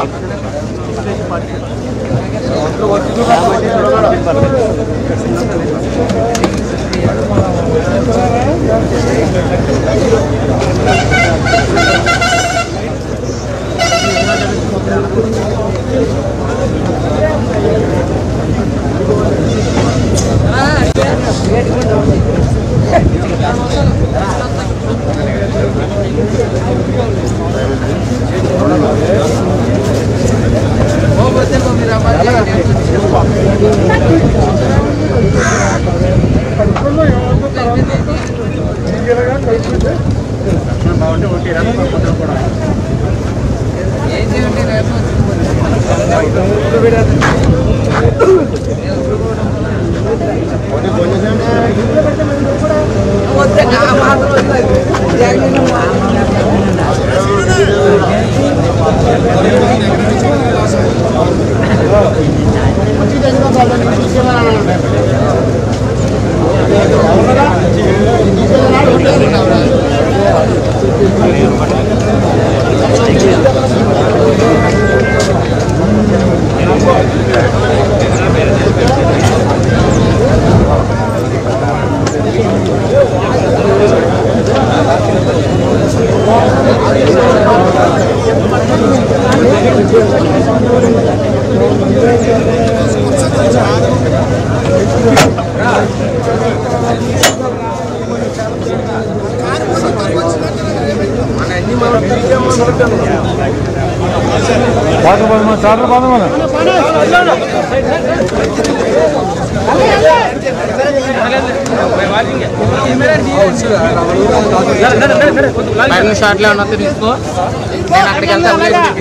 బయట షార్ట్లో ఉన్న తీసుకో నేను అక్కడికి వెళ్తాను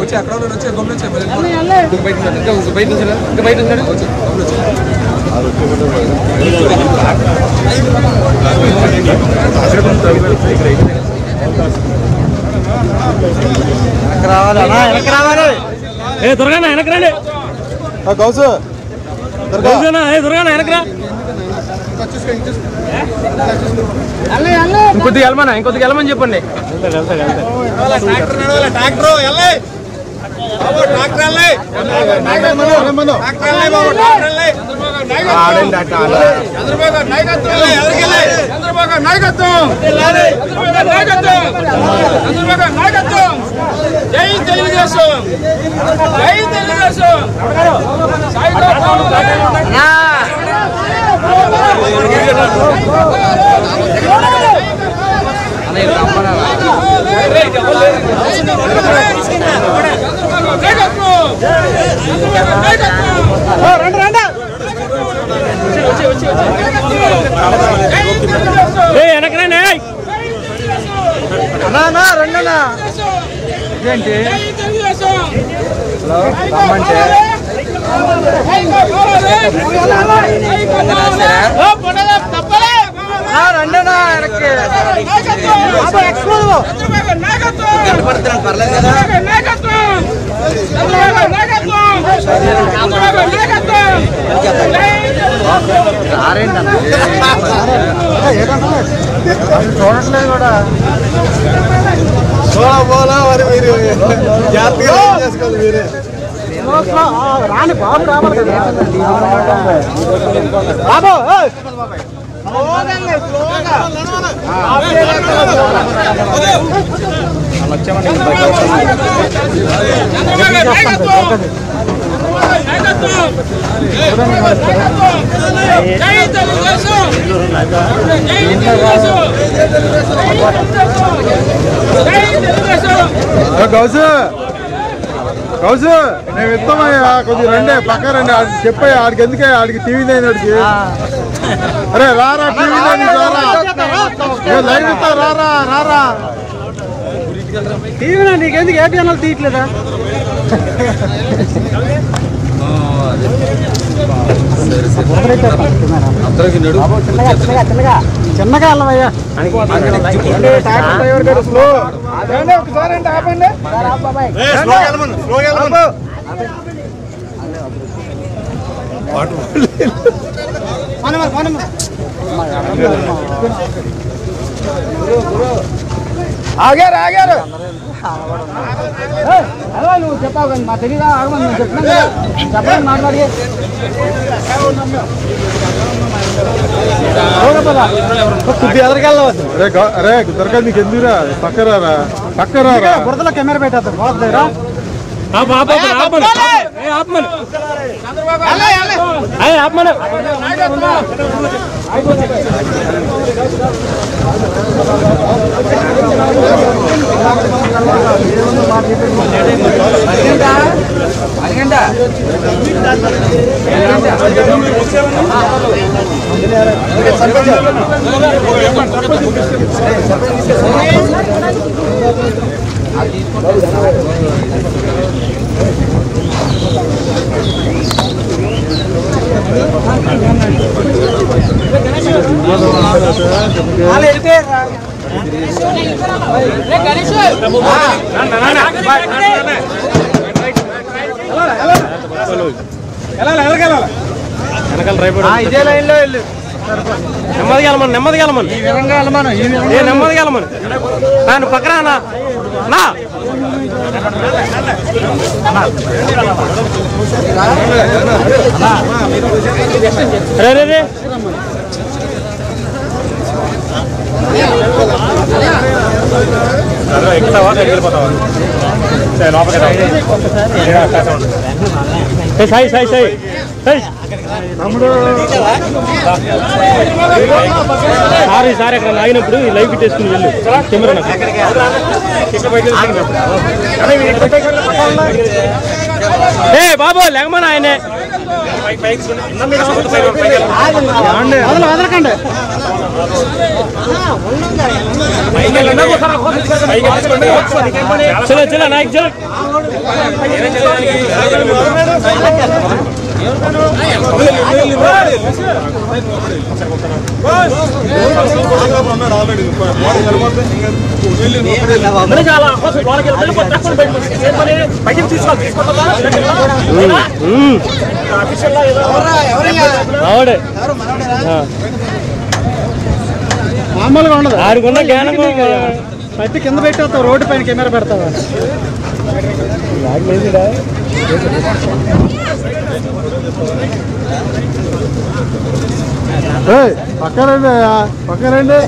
ఏ దుర్గానా వెనక రండి గౌసు దుర్గానా ఏ దుర్గానా వెనకరా ఇంకొద్దిగా వెళ్ళమన్నా ఇంకొద్దిగా వెళ్ళమని చెప్పండి ట్రాక్టర్ నడవాలి ట్రాక్టర్ వెళ్ళే బాబు ట్రాక్టర్ వెళ్ళే ట్రాక్టర్ వెళ్ళే బాబు ట్రాక్టర్ వెళ్ళే చంద్రబాబు గారు నాయకత్వం వెళ్ళే ఎవరికి వెళ్ళే చంద్రబాబు గారు నాయకత్వం చంద్రబాబు గారు నాయకత్వం చంద్రబాబు గారు నాయకత్వం జై తెలుగుదేశం జై తెలుగుదేశం సాయిబాబా పవన్ కళ్యాణ్ ఏ వెనక రండి ఏయ్. చూడట్లేదు కూడా చూడబోలా మరి మీరు జాగ్రత్తగా ఏం చేసుకోవాలి మీరే రాని బాబు రావాలి కదా బాబు ఏయ్. చంద్రబాబు నాయకత్వం గౌసు గౌసు నేను ఇస్తామయ్యా కొద్దిగా రండి పక్క రండి ఆడికి చెప్పయ్యా ఆడికి ఎందుకే ఆడికి టీవీ లేనివాడికి అరే రారా టీవీ లేని రారా ఏ లైవ్ ఇస్తా రారా రారా టీవీనా నీకెందుకు ఏ ఛానల్ తీయట్లేదా చిన్నగా వెళ్ళవయ్యా ట్రాక్టర్ డ్రైవర్ గారు స్లో ఏమండి ఒకసారి అంటే ఆపండి ఆగారు ఆగారు నువ్వు చెప్పావు కానీ మా తెలీదా ఆగమని నేను చెప్పినా చెప్పండి మాట్లాడి ఎదరికెళ్ళవచ్చు అరే గౌ- అరే దొరకదు నీకు ఎందుకురా పక్క రారా పక్క రారా బురదలో కెమెరా పెట్టేస్తారు వాళ్ళ దగ్గర ఇదే లైన్ లో వెళ్ళు నెమ్మదిగా వెళ్ళమను నెమ్మదిగా వెళ్ళమను ఈ విధంగా వెళ్ళమను ఈ విధంగా ఏ నెమ్మదిగా వెళ్ళమను నేను పక్కన నా నా రే రే రే ఎక్కుతావా వెళ్ళిపోతావా సాయి సాయి సాయి సాయి సారీ సారీ అక్కడ లాగినప్పుడు ఈ లైవ్ పెట్టేసుకుని వెళ్ళు కెమెరా ఏ బాబు లెగమని ఆయనే వదల వదలకండి చలో చలో నాయక్ చలో ఆవిడే మామూలుగా ఉండదు ఆడికున్న జ్ఞానం పట్టి కింద పెట్టేస్తావు రోడ్డు పైన కెమెరా పెడతావా ఏయ్, పక్క రండి అయ్యా, పక్క రండి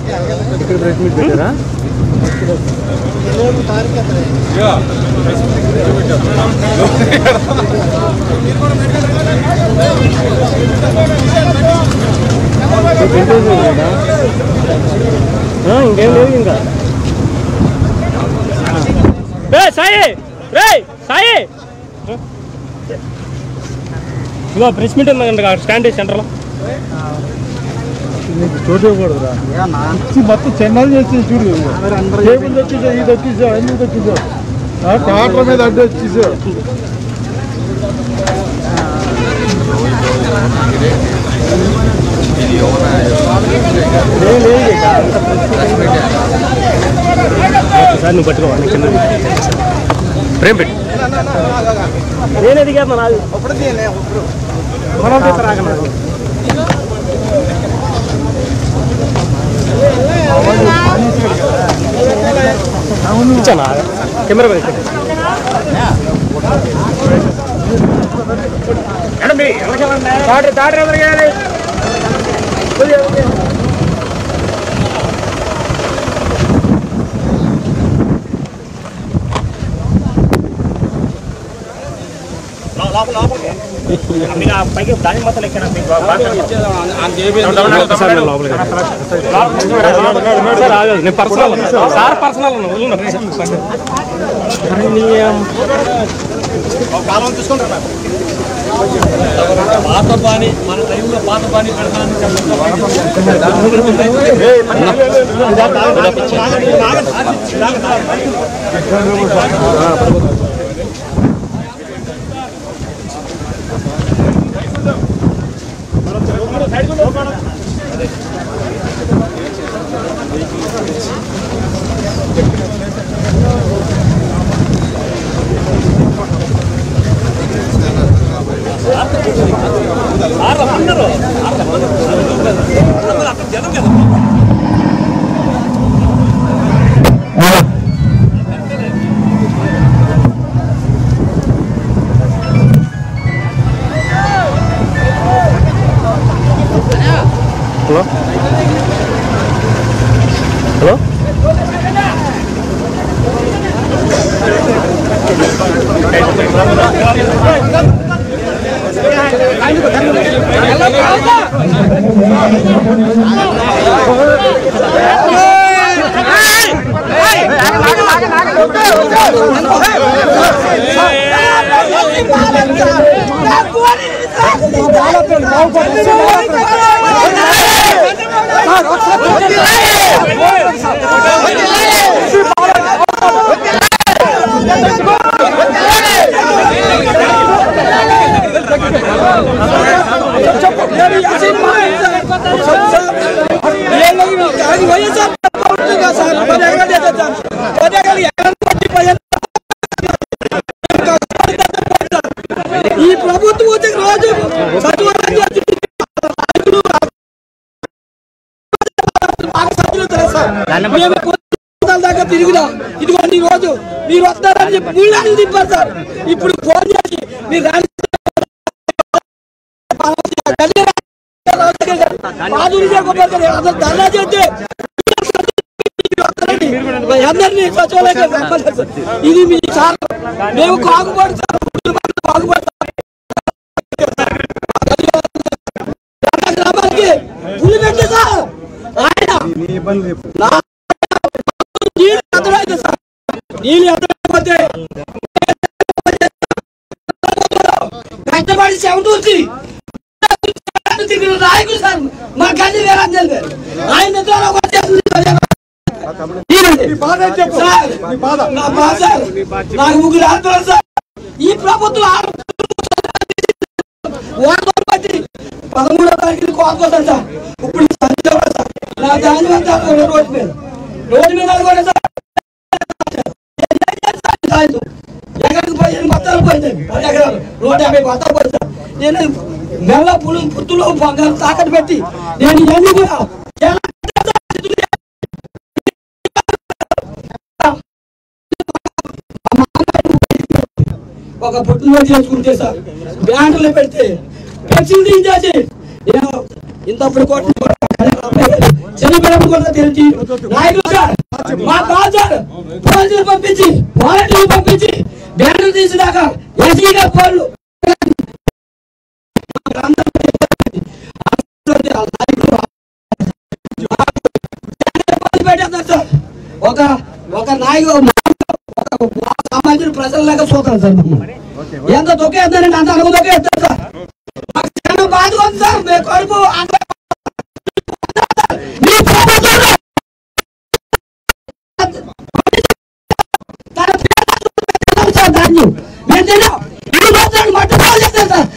ఇంకేం లేదు ఇంకా రే సాయి రే సాయి ఇదిగో ప్రెస్ మీట్ ఉందండి స్టాండ్ సెంటర్లో నీకు చోటు ఇవ్వకూడదురా ఇచ్చి మొత్తం చెన్నై చేసి చూడు టేబుల్ తెచ్చేసా ఇది తెచ్చేసా అన్ని తెచ్చేసా కాట్ల మీద అడ్డు వచ్చేసా ఒకసారి నువ్వు పట్టుకో నేను కింద ప్రేమ్ పెట్టి నేను ఎదిగేస్తున్నా నాది మనం తీసుకురాగలను ఇచ్చానా కెమెరా పెట్టి తాడు తాడు ఎదురుగాలి మీరు ఆ పైకి దాని మొత్తం ఎక్కినా మీకు బాగా సార్ ఆగదు నేను పర్సనల్ సార్ పర్సనల్ పాత పాని మన టైంలో పాత పాని పెడతానని హలో ఈ ప్రభుత్వం వచ్చే రోజు సచివాలయం చేసి మాకు సభ్యులు తెలుసు సార్. మేము పొద్దున్న దాకా తిరిగినా ఇదిగోండి ఈ రోజు మీరు వస్తారని చెప్పి మూడు తిప్పారు సార్ ఇప్పుడు ఫోన్ చేసి మీరు రాని మాధురి జగోపాల్ గారు అసలు ధర్నా చేస్తే అందరినీ సచివాలయం రమ్మన్నారు సార్. ఇది మీ చాలా మేము కాకుపడి సార్ కాకుపడి గ్రామానికి పులి పెట్టే సార్ ఆయన నా- నీళ్ళు ఎత్తడైతే సార్ నీళ్ళు ఎత్తకపోతే కష్టపడి చెమటూర్చి తిరిగిన నాయకుడు సార్ మా గంజి వీరాంజల్ గారు ఆయన ద్వారా వచ్చేసింది సార్, నా బాధ సార్. నాకు ముగ్గురు ఆత్మలు సార్ ఈ ప్రభుత్వం ఆరు ఓటర్ బట్టి పదమూడో తారీఖు కోరుకోతాను సార్ ఇప్పుడు సంధ్య కూడా సార్ నా దాని అంతా కూడా రోడ్డు మీద రోడ్డు మీద కూడా సార్ సాయంత్రం ఎకరానికి పోయి మొత్తాలు పోయింది పది ఎకరాలు నూట యాభై మొత్తాలు పోయింది సార్ నేను మెల్ల పులు పుత్తులు బంగారం తాకట్టు పెట్టి నేను ఇవన్నీ కూడా ఎలా ఒక పుట్టినరోజు చేసుకుంటే సార్ బ్యాంకులో పెడితే పెన్షన్ తీసేసి నేను ఇంతప్పుడు కోట్లు చిన్నపిల్లలు కూడా తెలిసి నాయకులు సార్ మా బాధ సార్ పోలీసులు పంపించి వాలంటీర్లు పంపించి బ్యాంకులు తీసినాక ఎస్సీగా పోలు పెట్టేస్తారు సార్ ఒక ఒక నాయకుడు ఒక సామాన్యుడు ప్రజల్లాగా చూస్తారు సార్ మమ్మల్ని. ఎంత దొక్కేస్తారంటే అంత అనుకు దొక్కేస్తారు సార్ మాకు చాలా బాధగా ఉంది సార్ మీ కడుపు అంత- మీ ప్రభుత్వంలో తన పిల్లలు సార్ ధాన్యం. మేము తిన్నాం. ఈ మాత్రాన్ని మట్టి పాలు చేస్తారు సార్.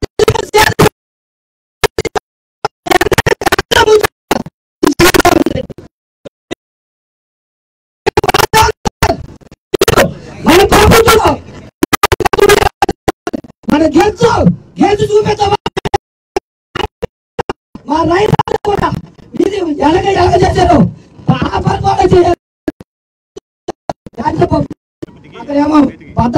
మన ప్రభుత్వంలో మన గెలుచు గెలుచు చూపెట్టావా మా రైతు కూడా ఇది ఎలాగ ఎలాగ చేశారు ఆ పరిపాలన చేయాలి అక్కడేమో పంట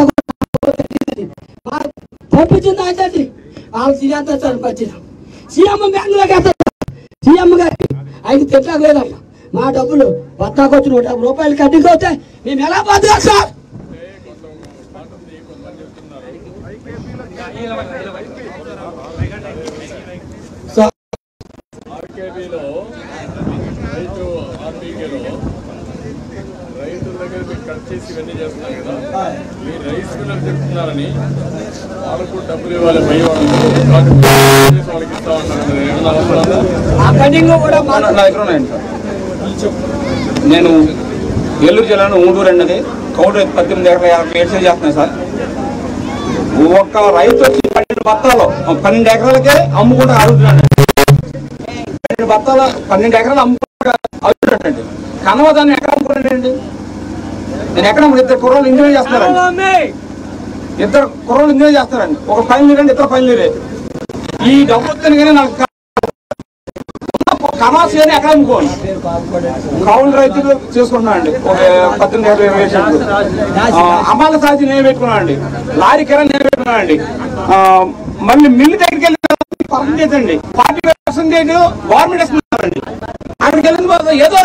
పంపించింది అంటే వాళ్ళు సీఎం సార్ వచ్చిన సీఎం బ్యాంకులోకి వెళ్తారు సీఎం గారికి ఆయన తిట్టలేదు లేదమ్మా మా డబ్బులు పత్తాకు వచ్చి నూట యాభై రూపాయలు కడ్డీకి వస్తే మేము ఎలా బతకాలి సార్ ఆర్కేబీలో రైతు ఆర్బీకేలో రైతుల దగ్గర మీరు కట్ చేసి ఇవన్నీ చేస్తున్నారు కదా మీ రైస్ మిల్లర్ చెప్తున్నారని వాళ్ళకు డబ్బులు ఇవ్వాలి పై వాళ్ళకు కాబట్టి చేసి వాళ్ళకి ఇస్తా ఉంటారు ఏమన్నా అవసరం ఆ కటింగ్ కూడా నా దగ్గర ఉన్నాయండి సార్ నేను ఏలూరు జిల్లాలో ఊడూరు అన్నది కౌడు పద్దెనిమిది ఎకరాల యాభై ఏడు సెంట్లు చేస్తున్నాను సార్ ఒక్క రైతు వచ్చి పన్నెండు బత్తాలు పన్నెండు ఎకరాలకే అమ్ముకుంటూ అడుగుతున్నాడు పన్నెండు బత్తాలు పన్నెండు ఎకరాలు అమ్ముకుంటూ అడుగుతున్నాడండి కనవ దాన్ని ఎక్కడ అమ్ముకున్నాడండి నేను ఎక్కడ అమ్ముకున్నా? ఇద్దరు కుర్రోళ్ళు ఇంజనీర్ చేస్తున్నారండి ఇద్దరు కుర్రోళ్ళు ఇంజనీర్ చేస్తారండి ఒక పని లేదండి ఇద్దరు పని లేదే ఈ డబ్బు వస్తుంది కానీ నాకు కమాసి అని ఎక్కడ అమ్ముకోండి కౌలు రైతులు చేసుకున్నా అండి ఒక పద్దెనిమిది ఇరవై ఇరవై సెంట్లు ఆ, అమ్మాల సాజి నేను పెట్టుకున్నా అండి లారీ కిరాయి నేను పెట్టుకున్నా అండి ఆ, మళ్ళీ మిల్లు దగ్గరికి వెళ్ళి పర్సంటేజ్ అండి ఫార్టీ ఫైవ్ పర్సెంటేజ్ గవర్నమెంట్ ఇస్తున్నారండి అక్కడికి వెళ్ళిన తర్వాత ఏదో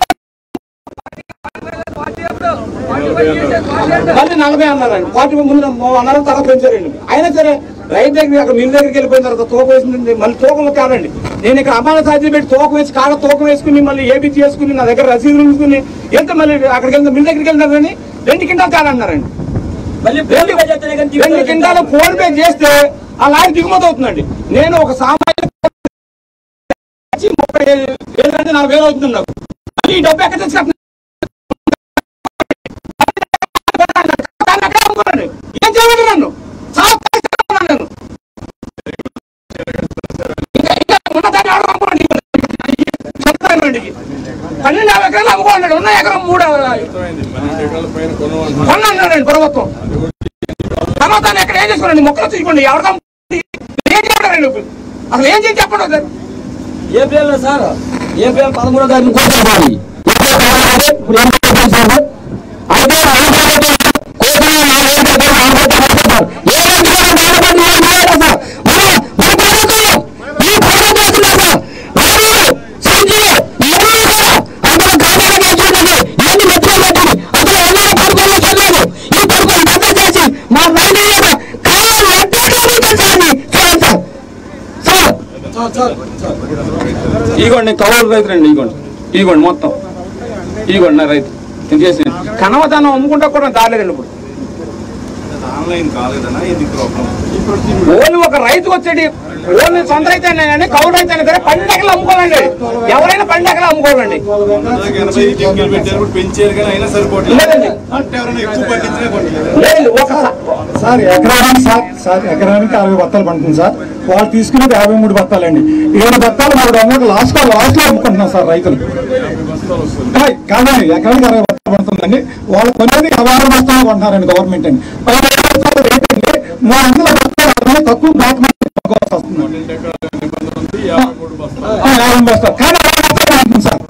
మళ్ళీ నలభై అన్నారండి ఫార్టీ ముందు అన్నారు తర్వాత పెంచారండి అయినా సరే రైతు దగ్గర అక్కడ మిల్ దగ్గరికి వెళ్ళిపోయిన తర్వాత తూకం వేసింది మళ్ళీ తూకంలో కాదండి నేను ఇక్కడ అమ్మాన సాధ్యం పెట్టి తూకం వేసి కాడ తూకం వేసుకుని మళ్ళీ ఏబీ చేసుకుని నా దగ్గర రసీదులు ఉంచుకుని వెళ్తే మళ్ళీ అక్కడికి వెళ్తే మిల్ దగ్గరికి వెళ్తారని రెండు కింటాలు కాదన్నారండి మళ్ళీ రెండు రెండు కింటాలు ఫోన్ పే చేస్తే ఆ లారీ దిగుమతి అవుతుందండి నేను ఒక సామాన్య వచ్చి ముప్పై వేలు అంటే నాలుగు వేలు అవుతుంది నాకు మళ్ళీ ఈ డబ్బు ఎక్కడ తెచ్చి కట్టిన- దాన్ని అక్కడే అమ్ముకున్నాను. ఏం చేయమంటారు నన్ను చాలా కష్టపడుతున్నాను నేను ఇంకా ఇంకా ఉన్నదాన్ని ఆడ అమ్ముకోండి. చెప్తానండి. పన్నెండు యాభై ఎకరాలు అమ్ముకోండి ఉన్న ఎకరం మూడు పన్నెండు ఎకరాల పైన కొనమంటున్నారు కొన్నానండి ప్రభుత్వం తర్వాత ఎక్కడ ఏం చేసుకోండి మొక్కలు తీసుకోండి ఎవరికం ఏం చెప్పండి అసలు ఏం చేసి చెప్పండి ఒకసారి. ఏప్రిల్ సార్ ఏప్రిల్ పదమూడో తారీఖు కోరుకోవాలి ఇప్పుడు ఏం చేస్తారు అయితే మా నాయన కావాలి సార్ ఇగోండి కౌలు రైతు రండి ఇగోండి ఇగోండి మొత్తం ఇగోండి నా రైతు నేను చేసిన కనవదానం అమ్ముకుంటా కూడా దాలేదండి ఇప్పుడు ఆన్లైన్ కాలేదనా ఇది ప్రాబ్లం ఓన్లీ ఒక రైతు వచ్చేది ఓన్లీ సొంత రైతు అయినా కానీ కౌలు రైతు అయినా సరే పన్నెండు ఎకరాలు అమ్ముకోవాలండి ఎవరైనా పన్నెండు ఎకరాలు అమ్ముకోవాలండి ఎనభై టింకులు పెట్టారు పెంచారు కానీ అయినా సరిపోవట్లేదు లేదండి అంటే ఎవరైనా ఎక్కువ పట్టించినా కొట్టలేదు లేదు ఒక సార్ ఎకరానికి సార్ సార్ ఎకరానికి అరవై బత్తాలు పండుతుంది సార్ వాళ్ళు తీసుకునేది యాభై మూడు బత్తాలండి ఏడు బత్తాలు మూడు వందలు లాస్ట్ లో లాస్ట్ లో అమ్ముకుంటున్నాం సార్ రైతులు కాయ్, కాదండి ఎకరానికి అరవై బత్తాలు పడుతుందండి వాళ్ళు కొనేది యాభై ఆరు బత్తాలు కొంటున్నారండి గవర్నమెంట్ అండి పది బత్తాలు రేట్ అండి మూడు వందల బత్తాలు అరవై తక్కువ డాక్యుమెంట్ వస్తుంది ఆ, యాభై బస్తాలు కానీ అరవై బత్తాలు పడుతుంది సార్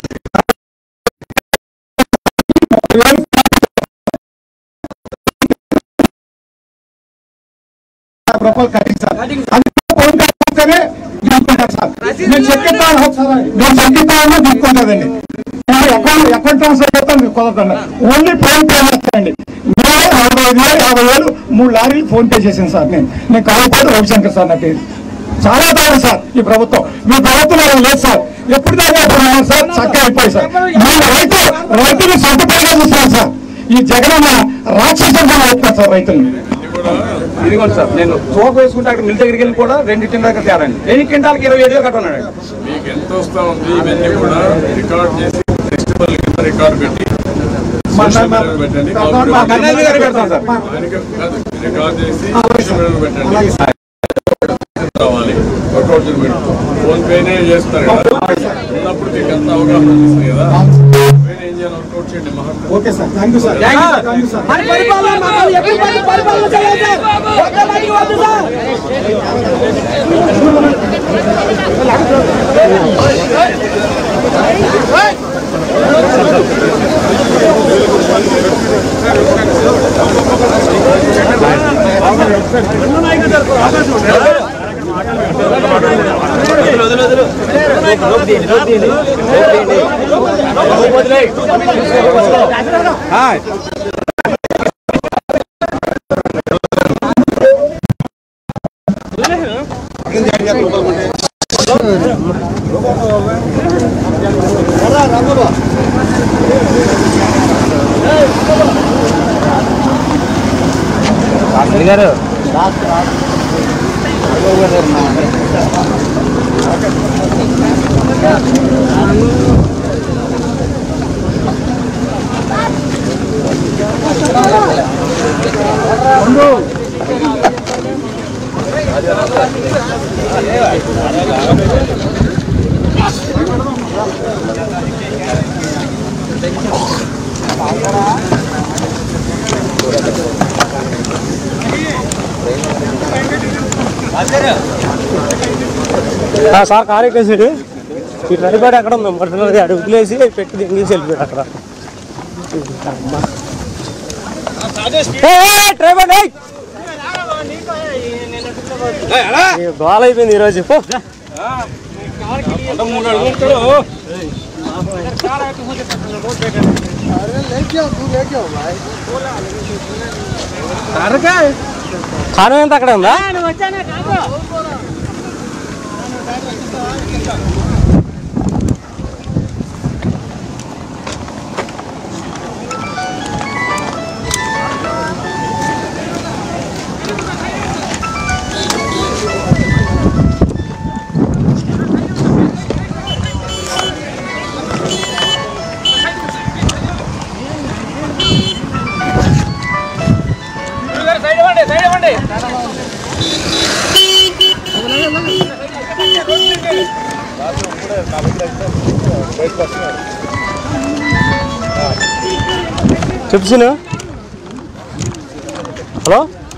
యాభై రూపాయలు కట్టింగ్ సార్ అది ఫోన్ పే చేస్తేనే తీసుకుంటారు సార్ నేను చెక్కిస్తాను నేను చెక్కిస్తాను తీసుకుంటుందండి అకౌంట్ అకౌంట్ ట్రాన్స్ఫర్ చేస్తాను మీకు కుదరదండి ఓన్లీ ఫోన్ పే చేస్తానండి నేను నలభై ఐదు వేలు యాభై వేలు మూడు లారీలు ఫోన్ పే చేశాను సార్ నేను నేను కాకపోతే రవిశంకర్ సార్ నా పేరు చాలా దారి సార్ ఈ ప్రభుత్వం మీ ప్రభుత్వం అలా లేదు సార్ ఎప్పుడు దాకా ఎప్పుడు ఉన్నాం సార్ చక్కగా అయిపోయి సార్ మీరు రైతు రైతులు సొంతపడిగా చూస్తున్నారు సార్ ఈ జగనన్న రాక్షసంగా అవుతున్నారు సార్ రైతులు ఇదిగోండి సార్ నేను తోక వేసుకుంటే అక్కడ మిల్ దగ్గరికి వెళ్ళి కూడా రెండు కింటాల దగ్గర తేరండి రెండు కింటాలకి ఇరవై ఏడు వేలు కట్టున్నాడు మీకు ఎంత వస్తా ఉంది ఇవన్నీ కూడా రికార్డ్ చేసి ఫెస్టివల్ కింద రికార్డ్ పెట్టి సోషల్ మీడియాలో పెట్టండి మా కన్నయ్య గారు పెడతాం సార్ ఆయనకి కాదు, రికార్డ్ చేసి సోషల్ మీడియాలో పెట్టండి రావాలి వర్కౌట్ పెట్టుకో ఫోన్ పేనే చేస్తారు కదా ఉన్నప్పుడు మీకు ఎంత అవగాహన ఉంటుంది కదా పేనే ఏం చేయాలి వర్కౌట్ చేయండి మహా okay sir thank you sir thank you sir మరి పరిపాలన మాకు ఎప్పుడు పరి- పరిపాలన చేయాలి సార్ ఒక్క బయటికి వద్దు సార్ హాయ్ గారు సార్ కారు ఎక్కేసాడు ఈ నడిపాడు అక్కడ ఉంది మొదటి అడుగులేసి పెట్టి దింగేసి వెళ్ళిపోయాడు అక్కడ డ్రైవర్ గోల అయిపోయింది ఈరోజు పో మూడు అడుగుతాడు కారం ఎంత అక్కడ ఉందా సైడ్ ఇవ్వండి సైడ్ ఇవ్వండి చెప్పు సీను హలో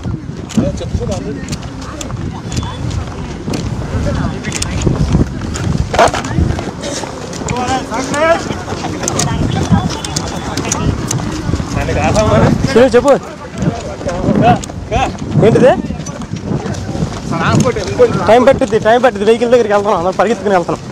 సీను చెప్పు ఏంటిది టైం పట్టుద్ది టైం పట్టుద్ది వెహికల్ దగ్గరికి వెళ్తాను అందరూ పరిగెత్తుకుని వెళ్తాను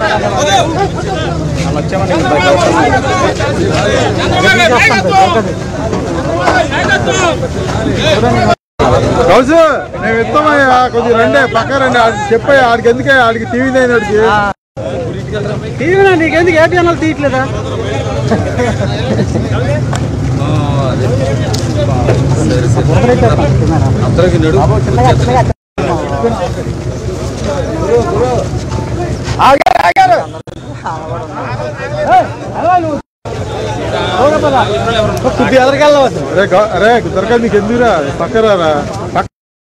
కౌసు మేము ఇస్తామయ్యా కొద్దిగా రండి పక్క రండి ఆడికి చెప్పయ్యా ఆడికి ఎందుకే ఆడికి టీవీ అయినాడికి టీవీ నీకెందుకు ఏ ఛానల్ తీయట్లేదా కొద్దిగా ఎదరికెళ్ళవచ్చు అరే గౌ- అరే దొరక నీకు ఎందుకురా పక్కరారా పక్క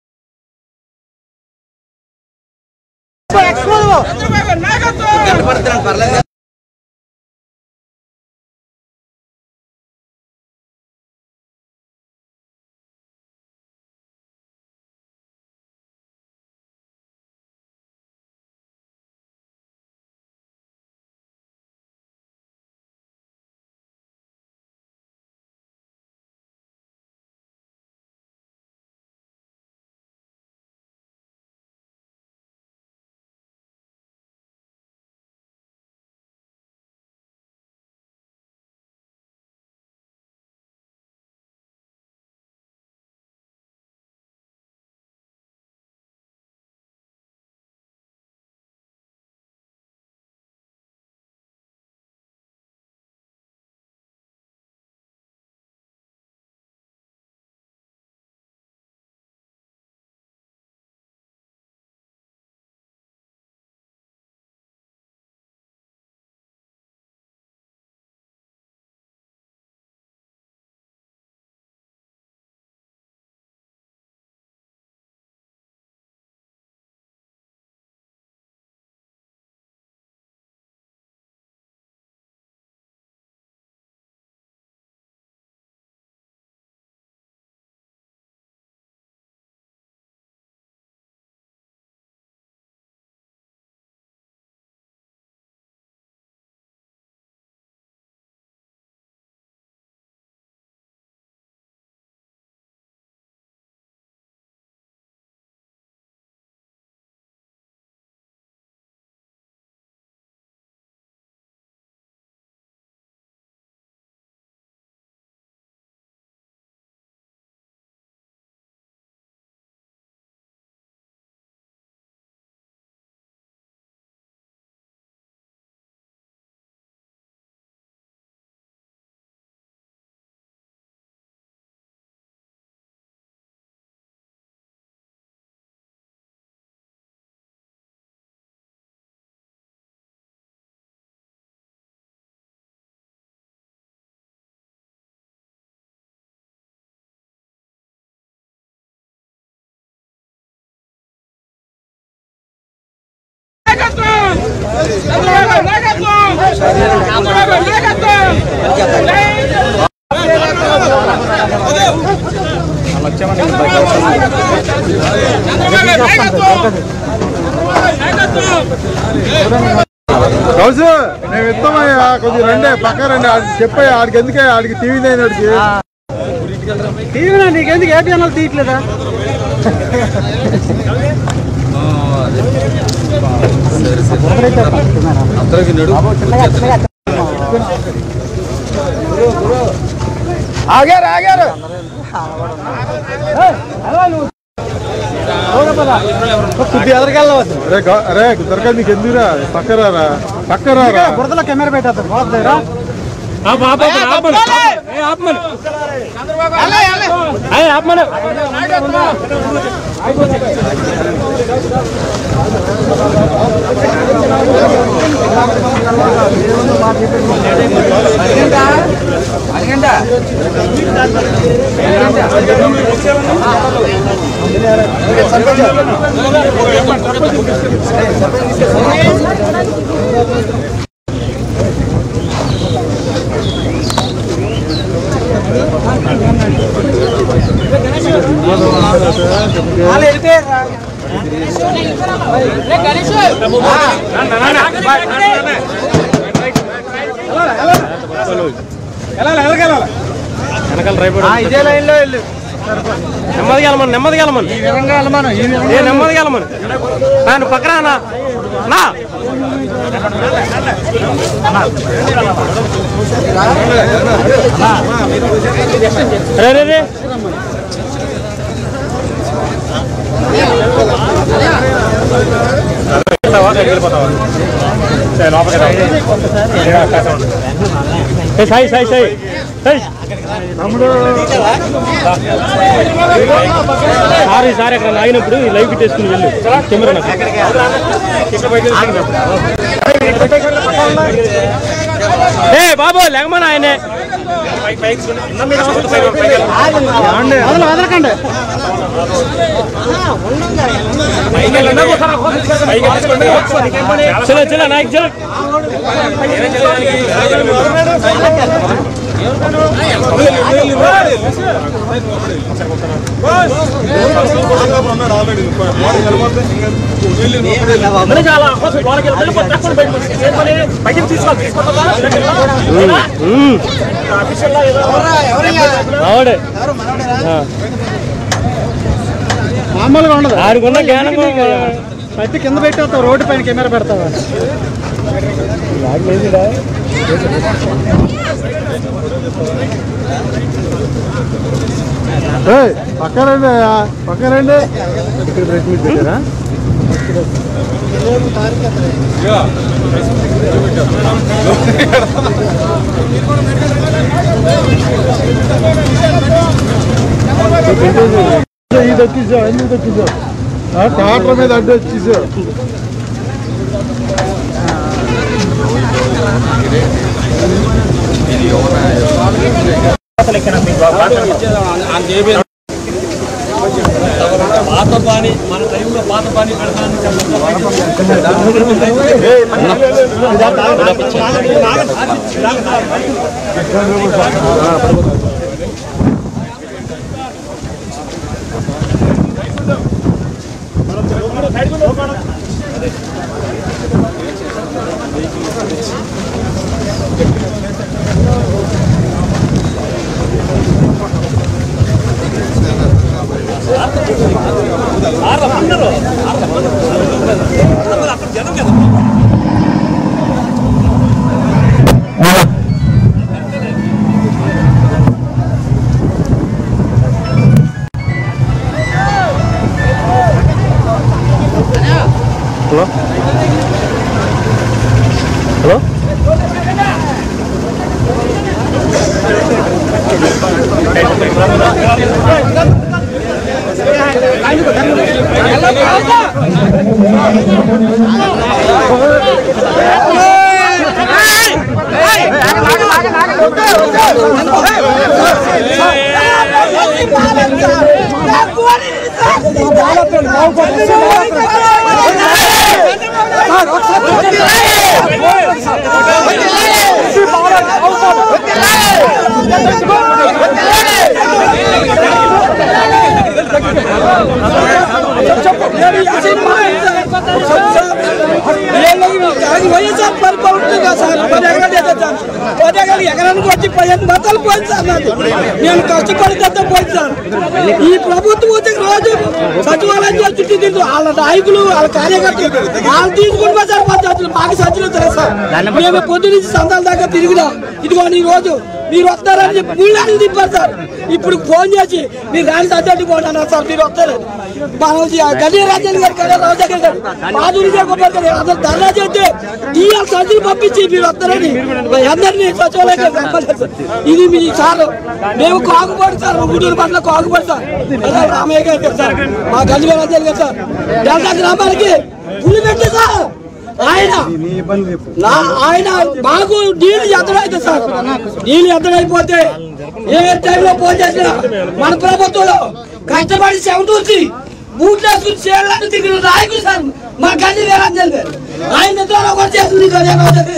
కౌసు మేము ఇస్తామయ్యా కొద్దిగా రండి పక్క రండి ఆడికి చెప్పయ్యా ఆడికి ఎందుకే ఆడికి టీవీ అయినాడికి టీవీ నీకెందుకు ఏ ఛానల్ తీయట్లేదా ఆగారు ఆగారు కొద్దిగా ఎదరికెళ్ళవచ్చు అరే గౌ- అరే దొరక నీకు ఎందుకురా పక్కరారా పక్కరారా బురదలో కెమెరా పెట్టేస్తారు బాబు దగ్గర వెనకాల రైపోడు ఇదే లైన్ లో వెళ్ళు నెమ్మదిగా వెళ్ళమని నెమ్మదిగా వెళ్ళమని ఏ నెమ్మదిగా వెళ్ళమని ఆయన పక్కన నా నా రే రే రే సాయి సాయి సాయి సాయి సారీ సారీ అక్కడ లాగినప్పుడు ఈ లైవ్ పెట్టేసుకుని వెళ్ళు కెమెరా ఏ బాబు లెగమని ఆయనే వదలకండి చలో చలో నాయక్ చలో ఆవిడే మామూలుగా ఉండదు ఆడికున్న జ్ఞానం పత్తి కింద పెట్టేస్తావు రోడ్డు పైన కెమెరా పెడతావా ఏయ్, పక్క రండి అయ్యా, పక్క రండి ఇక్కడ ప్రెస్ మీట్ పెట్టారా ఇది వచ్చేసావు ఎందుకు వచ్చేసావు టాటర్ మీద అడ్డు వచ్చేసావు పాత పాని మన టైంలో పాత పాని హలో హలో వైఎస్ఆర్ పరిపాలన సార్ పది ఎకరాలు చేశాను సార్ పది ఎకరాలు ఎకరానికి వచ్చి పదిహేను బత్తాలు పోయింది సార్ నాకు నేను కష్టపడితే పోయింది సార్ ఈ ప్రభుత్వం వచ్చే రోజు సచివాలయం చేసి చుట్టూ తింటూ వాళ్ళ నాయకులు వాళ్ళ కార్యకర్తలు వాళ్ళు తీసుకుని పోయి సార్ పద్ధతులు మాకు సచివులు తెలుసు సార్ మేము పొద్దు నుంచి సంతాల దాకా తిరిగినాం ఇదిగో ఈ రోజు మీరు వస్తారని చెప్పి పుల్లాన్ని తిప్పారు సార్ ఇప్పుడు ఫోన్ చేసి మీరు రాని సత్యాన్ని పోండి అన్నారు సార్ మీరు వస్తారు మనం గల్లీ రాజ్యాన్ని గారు కదా రాజశేఖర్ గారు మాధురి గోపాల్ గారు అందరూ ధర్నా చేస్తే ఈ సంచులు పంపించి మీరు వస్తారని అందరినీ సచివాలయం రమ్మన్నారు సార్. ఇది మీ సార్ మేము కాకుపడి సార్ గుంటూరు పట్ల కాకుపడి సార్ అదే రామయ్య గారు కదా సార్ మా గల్లీ రాజ్యాలు కదా సార్ డెల్టా గ్రామానికి పులి పెట్టి సార్ ఆయన నా ఆయన మాకు నీళ్ళు ఎద్దడైతే సార్ నీళ్ళు ఎద్దడైపోతే ఏ టైంలో ఫోన్ చేసినా మన ప్రభుత్వంలో కష్టపడి చెమటూర్చి బూట్లు వేసుకుని చేయాలని తిరిగిన నాయకులు సార్ మా గంజి వేరంజల్ గారు ఆయన నిద్రలో కూడా చేస్తుంది కదా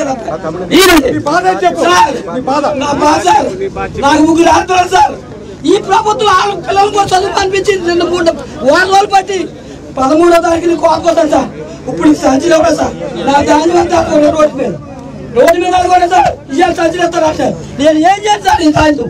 ఈయనండి. సార్, నా బాధ సార్ నాకు ముగ్గురు ఆడతారు సార్ ఈ ప్రభుత్వం వాళ్ళ పిల్లలు కూడా చదువు అనిపించింది రెండు మూడు వారం రోజులు పట్టి పదమూడో తారీఖుని కోరుకోతాను సార్ ఇప్పుడు ఈ సంచిలో కూడా సార్ నా దాని అంతా కూడా రోడ్డు మీద రోడ్డు మీద కూడా సార్ ఇవాళ సంచిలో ఎత్తారు సార్ నేను ఏం చేయాలి సార్ ఈ సాయంత్రం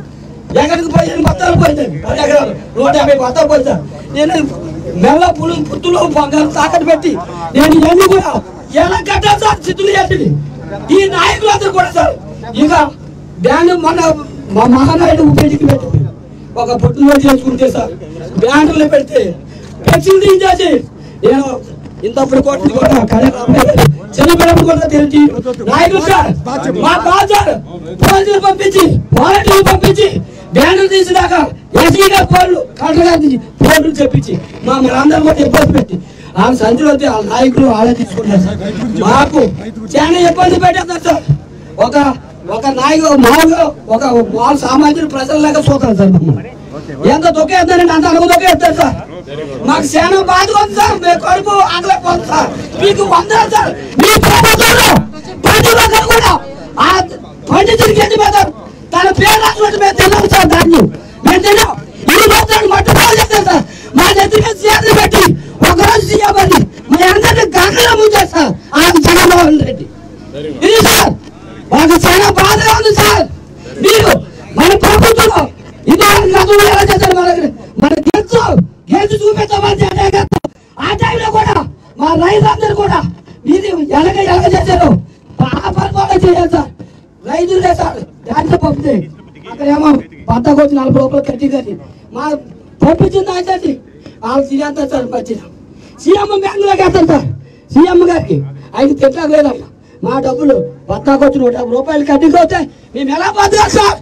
ఎక్కడికి పోయి బత్తాలు పోయింది పది ఎకరాలు నూట యాభై బత్తాలు పోయింది సార్ నేను మెల్ల పులు పుత్తులు బంగారు తాకట్టు పెట్టి నేను ఇవన్నీ కూడా ఎలా కట్టాలి సార్ చిత్తులు చేసింది ఈ నాయకులందరూ కూడా సార్ ఇక బ్యాండ్ మన మా మహానాయుడు ఉపయోగించి పెట్టి ఒక పుట్టినరోజు చేసుకుంటే సార్ బ్యాంకులో పెడితే పెన్షన్ తీసేసి నేను ఇంతప్పుడు కొట్టి కూడా చిన్న పిల్లలు కూడా తెలిసి నాయకులు సార్ మా బాధ సార్ పోలీసులు పంపించి వాలంటీర్లు పంపించి బ్యానర్ తీసినాక ఎస్సీ గారు ఫోన్లు కలెక్టర్ గారు తీసి ఫోన్లు చెప్పించి మమ్మల్ని అందరం కూడా ఇబ్బంది పెట్టి ఆ సంచులు వస్తే ఆ నాయకులు ఆడే తీసుకుంటారు సార్ మాకు చాలా ఇబ్బంది పెట్టేస్తారు సార్ ఒక ఒక నాయకుడు మామూలుగా ఒక వాళ్ళ సామాజిక ప్రజల్లాగా చూస్తారు సార్ మమ్మల్ని ఎంత తొక్కేస్తారంటే అంత అనుకు తొక్కేస్తారు సార్ మాకు చాలా బాధగా ఉంది సార్ మేము కడుపు ఆగలేకపోతుంది సార్ మీకు వందలు సార్ మీ ప్రభుత్వంలో ప్రతి ఒక్కరు కూడా ఆ పండితుడికి ఎన్ని పెడతారు తన పేరు రాసినట్టు మేము తిన్నాం సార్ దాన్ని మేము తిన్నాం ఇది మాత్రం మట్టు బాగా చేస్తాం సార్ మా నెత్తి మీద చేతులు పెట్టి ఒకరోజు సీఎం అని మా అందరినీ గంటలో ముంచేస్తారు ఆ జగన్మోహన్ రెడ్డి ఇది సార్ మాకు చాలా బాధగా ఉంది సార్ మీరు మన ప్రభుత్వంలో ఇది గతంలో ఎలా చేశారు మనకి మన గెలుచు గెలుచు చూపించమని చేస్తాం ఆ టైంలో కూడా మా రైతులందరూ కూడా ఇది ఎలాగ ఎలాగ చేశారు ఆ పరిపాలన చేయాలి సార్ రైతులే సార్ దాంట్లో పంపితే అక్కడేమో బద్దకు వచ్చి నలభై రూపాయలు కట్టి కట్టి మా పంపించింది అయితే వాళ్ళు తినేస్తారు సార్ మధ్యన సీఎం బ్యాంకులోకి వేస్తాను సార్ సీఎం గారికి ఆయన తిట్టలేదు లేదమ్మా మా డబ్బులు బత్తాకు వచ్చి నూట యాభై రూపాయలు కట్టికి వస్తే మేము ఎలా బతకాలి సార్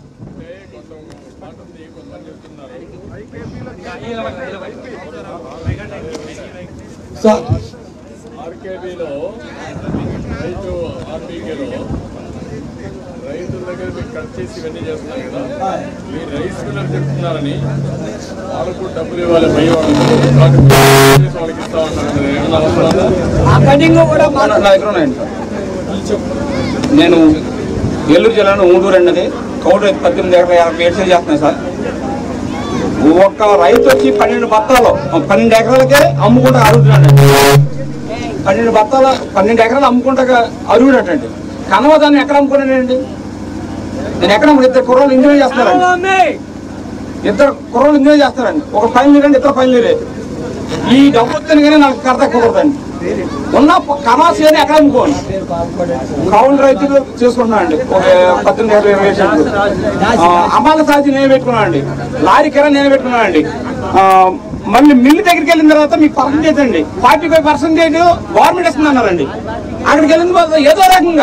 సార్ ఆర్కేబీలో రైతు ఆర్బీకేలో రైతుల దగ్గర మీకు కట్ చేసి ఇవన్నీ చేస్తున్నారు కదా మీ రైస్ మిల్లర్ చెప్తున్నారని వాళ్ళకు డబ్బులు ఇవ్వాలి పై వాళ్ళకి కాబట్టి మీరు వాళ్ళకి ఇస్తా ఉంటారు కదా. ఏమన్నా అవసరం ఉందా? ఆ కటింగ్ కూడా నా నా దగ్గర ఉన్నాయండి సార్ నేను ఏలూరు జిల్లాలో ఊడూరు అన్నది కౌలు రైతు పద్దెనిమిది ఎకరాల యాభై ఏడు సేల్ చేస్తున్నాను సార్ ఒక్క రైతు వచ్చి పన్నెండు బత్తాలు పన్నెండు ఎకరాలకే అమ్ముకుంటా అడుగుతున్నాడు పన్నెండు బత్తాలు పన్నెండు ఎకరాలు అమ్ముకుంటా అరుగునట్టండి కనవ దాన్ని ఎక్కడ అమ్ముకున్నానండి నేను ఎక్కడ అమ్ముకు- ఇద్దరు కుర్రోళ్ళు ఇంజనీర్ చేస్తున్నారండి ఇద్దరు కుర్రోళ్ళు ఇంజనీర్ చేస్తారండి ఒక పని లేదండి ఇద్దరు పని లేదే ఈ డబ్బు వస్తుంది కానీ నాకు కడత కుదరదండి ఉన్న కమాసి అని ఎక్కడ అమ్ముకోండి కౌలు రైతులు చేసుకుంటున్నా అండి ఒక పద్దెనిమిది ఇరవై ఇరవై సెంట్లు ఆ, అమ్మాల సాధ్యం నేను పెట్టుకున్నా అండి లారీ కిరా నేను పెట్టుకున్నా అండి ఆ, మళ్ళీ మిల్లు దగ్గరికి వెళ్ళిన తర్వాత మీకు పర్సంటేజ్ అండి ఫార్టీ ఫైవ్ పర్సెంటేజ్ గవర్నమెంట్ ఇస్తుంది అన్నారండి అక్కడికి వెళ్ళిన తర్వాత ఏదో రకంగా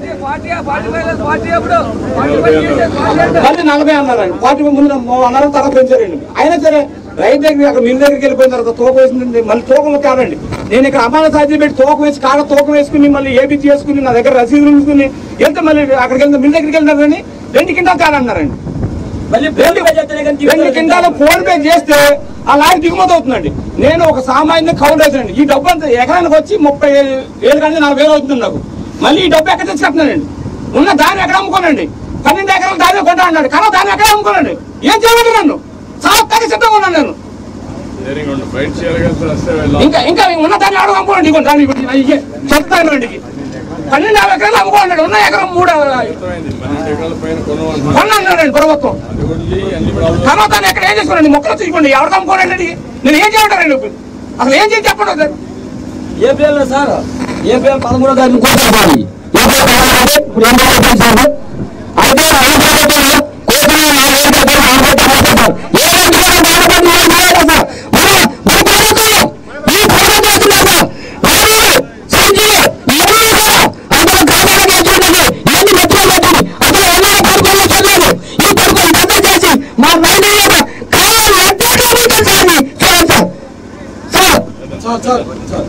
మళ్ళీ నలభై అన్నారండి ఫార్టీ ముందు అన్నారు తర్వాత పెంచారండి అయినా సరే రైతు దగ్గర అక్కడ మిల్ దగ్గరికి వెళ్ళిపోయిన తర్వాత తూకం వేసింది మళ్ళీ తూకంలో కాదండి నేను ఇక్కడ అమ్మాల సాధ్యం పెట్టి తూకం వేసి కాడ తూకం వేసుకుని మళ్ళీ ఏపీ చేసుకుని నా దగ్గర రసీదులు ఉంచుకుని వెళ్తే మళ్ళీ అక్కడికి వెళ్తే మిల్ దగ్గరికి వెళ్ళినారని రెండు కింటాలు కాదన్నారండి రెండు రెండు కింటాలు ఫోన్ పే చేస్తే ఆ లారీ దిగుమతి అవుతుందండి నేను ఒక సామాన్య కౌలు రైతునండి ఈ డబ్బు అంతా ఎకరానికి వచ్చి ముప్పై వేలు కానీ నలభై వేలు అవుతుంది నాకు మళ్ళీ ఈ డబ్బు ఎక్కడ తెచ్చి కట్టినానండి ఉన్న దాన్ని ఎక్కడ అమ్ముకోనండి పన్నెండు ఎకరాలు దాన్ని కొంటా అన్నాడు కానీ దాన్ని ఎక్కడ అమ్ముకోనండి ఏం చేయమంటారు నన్ను సాగుతానికి సిద్ధంగా ఉన్నాను నేను వెరీ గుడ్ బయట చేయాలి కదా సార్ వస్తే వెళ్ళాలి ఇంకా ఇంకా ఉన్న దాన్ని అడుగు అమ్ముకోండి ఇగో దాన్ని చెప్తాను అండి పన్నెండు యాభై ఎకరాలు అమ్ముకోండి ఉన్న ఎకరం మూడు అర్థమైంది పన్నెండు ఎకరాల పైన కొనమంటున్నారు కొన్నానండి ప్రభుత్వం అది వదిలి అన్ని ప్రాబ్లమ్స్ తర్వాత ఎక్కడ ఏం చేసుకోండి మొక్కలు తీసుకోండి ఎవరికి అమ్ముకోనండి నేను ఏం చేయమంటారండి ఇప్పుడు అసలు ఏం చేసి చెప్పండి ఒకసారి ఏప్రిల్ సార్ ఏప్రిల్ పదమూడో తారీఖు కోరుకోవాలి ఏప్రిల్ పదమూడు ఇప్పుడు ఏం చేయాలి సార్ అయితే ఆంధ్రప్రదేశ్లో కోరుకున్న నాలుగు వేల రూపాయలు ఆంధ్రప్రదేశ్ సార్. ఏ రాష్ట్రంలో ఆంధ్రప్రదేశ్ ఏం చేయాలి సార్? మన- మన ప్రభుత్వం, ఈ ప్రభుత్వం చేస్తున్నారు సార్. లారీలు, సంచులు, ఇవన్నీ కూడా అందరూ గ్రామాలకు వెళ్తుండండి. ఇవన్నీ మధ్యలో పెట్టండి. అందులో ఎన్నో పరుపులు చదివారు. ఈ పరుపులు రద్దు చేసి మా రైతుల యొక్క కాలాలు ఎట్లా చేయాలి సార్ సార్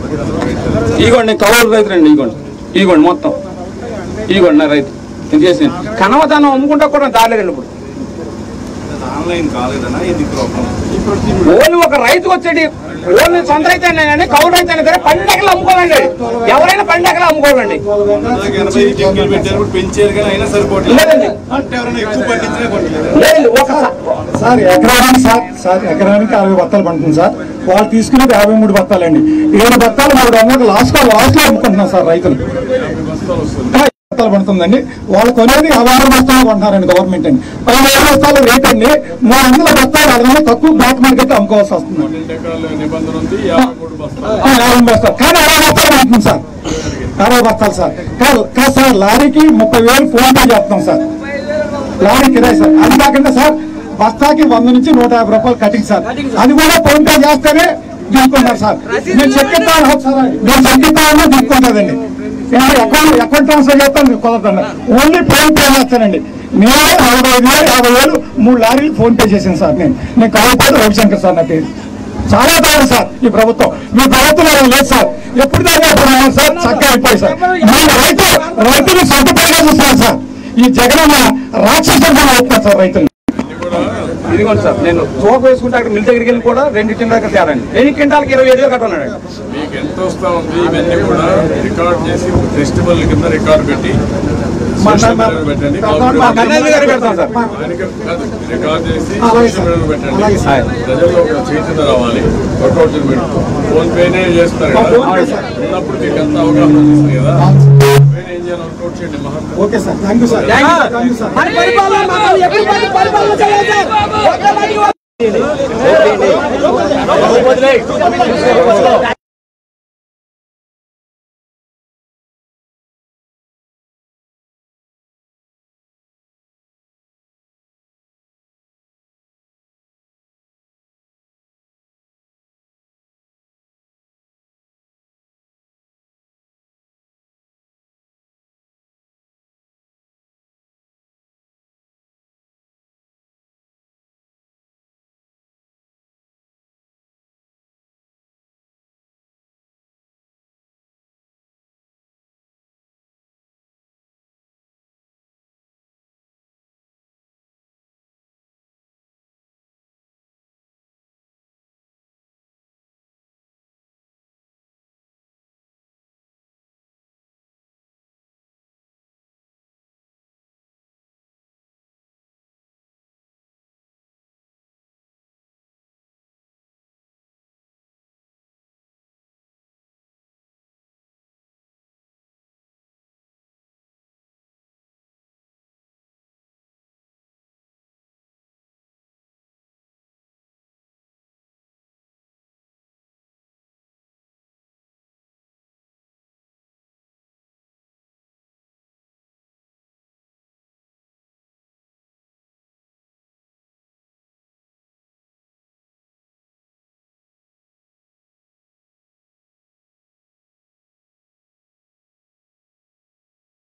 ఇగోండి కౌలు రైతు రండి ఇగోండి ఇగోండి మొత్తం ఇగోండి నా రైతు నేను చేసిన కనవదానం అమ్ముకుంటా కూడా దాలేదండి ఇప్పుడు ఆన్లైన్ కాలేదనా ఇది ప్రాబ్లం ఓన్లీ ఒక రైతు వచ్చేది ఓన్లీ సొంత రైతు అయినా కానీ కౌలు రైతు అయినా సరే పండగలు అమ్ముకోవాలండి ఎవరైనా పండగలు అమ్ముకోవాలండి ఎనభై టింకులు పెట్టారు ఇప్పుడు పెంచారు కానీ అయినా సరిపోవట్లేదు లేదండి. అంటే ఎవరైనా ఎక్కువ పట్టించినా కొట్టలేదు లేదు ఒక సార్ ఎకరానికి సార్ సార్ ఎకరానికి అరవై బత్తాలు పండుతుంది సార్ వాళ్ళు తీసుకునేది యాభై మూడు బత్తాలండి ఏడు బత్తాలు మూడు వందలకు లాస్ట్ లాస్ట్ లో అమ్ముకుంటున్నాం సార్ రైతులు బస్తాలు వస్తుంది బత్తాలు బస్తాలు పడుతుందండి వాళ్ళు కొనేది యాభై ఆరు బస్తాలు కొంటున్నారండి గవర్నమెంట్ అండి పదిహేను బస్తాలు రేట్ అండి మూడు వందల బస్తాలు అడగని తక్కువ బ్లాక్ మార్కెట్ అమ్ముకోవాల్సి వస్తుంది పన్నెండు ఎకరాల నిబంధన ఉంది యాభై మూడు బస్తాలు ఆ, యాభై బస్తాలు కానీ అరవై బస్తాలు పడుతుంది సార్ అరవై బస్తాలు సార్ కాదు కాదు సార్ లారీకి ముప్పై వేలు ఫోన్ పే చేస్తాం సార్ లారీ కిరాయి సార్ అది కాకుండా సార్ బస్తాకి వంద నుంచి నూట యాభై రూపాయలు కటింగ్ సార్ అది కూడా ఫోన్ పే చేస్తేనే తీసుకుంటారు సార్ నేను చెక్కిస్తాను సార్ నేను చెక్కిస్తాను తీసుకుంటుందండి అకౌంట్ అకౌంట్ ట్రాన్స్ఫర్ చేస్తాను కుదరదండి ఓన్లీ ఫోన్ పే చేస్తానండి నేను నలభై ఐదు వేలు యాభై వేలు మూడు లారీలు ఫోన్ పే చేశాను సార్ నేను నేను కాకపోతే రవిశంకర్ సార్ నా పేరు చాలా బాగుంది సార్ ఈ ప్రభుత్వం మీ ప్రభుత్వం అలా లేదు సార్ ఎప్పుడు దాకా ఉన్నాం సార్ చక్కగా అయిపోయి సార్ మన రైతు రైతులు సొంతపడిగా చూస్తున్నారు సార్ ఈ జగనన్న రాక్షసంగా అవుతున్నారు సార్ రైతులు ఇదిగోండి సార్ నేను చోక వేసుకుంటే అక్కడ మిల్ దగ్గరికి వెళ్ళి కూడా రెండు కింటాలకు తేరండి ఎన్ని కింటాలకి ఇరవై ఐదు కట్టున్నాడు మీకు ఎంత వస్తా ఉంది ఇవన్నీ కూడా రికార్డ్ చేసి ఒక ఫెస్టివల్ కింద రికార్డ్ పెట్టి సోషల్ మీడియాలో పెట్టండి మా కన్నయ్య గారు పెడతాం సార్. ఆయనకి కాదు, రికార్డ్ చేసి అలాగే సోషల్ సార్. మీడియాలో పెట్టండి అలాగే సార్. ప్రజల్లో ఒక చైతన్యం రావాలి వర్కౌట్ పెడుతూ ఫోన్ పేనే చేస్తారు ఆ, కదా ఫోన్ పే సార్. ఉన్నప్పుడు మీకు ఎంత అవగాహన వస్తుంది కదా పేనే ఏం చేయాలి వర్కౌట్ చేయండి మహా okay sir thank you sir thank you sir పరిపాలన మాకు ఎప్పుడు పరిపాలన చేయాలి సార్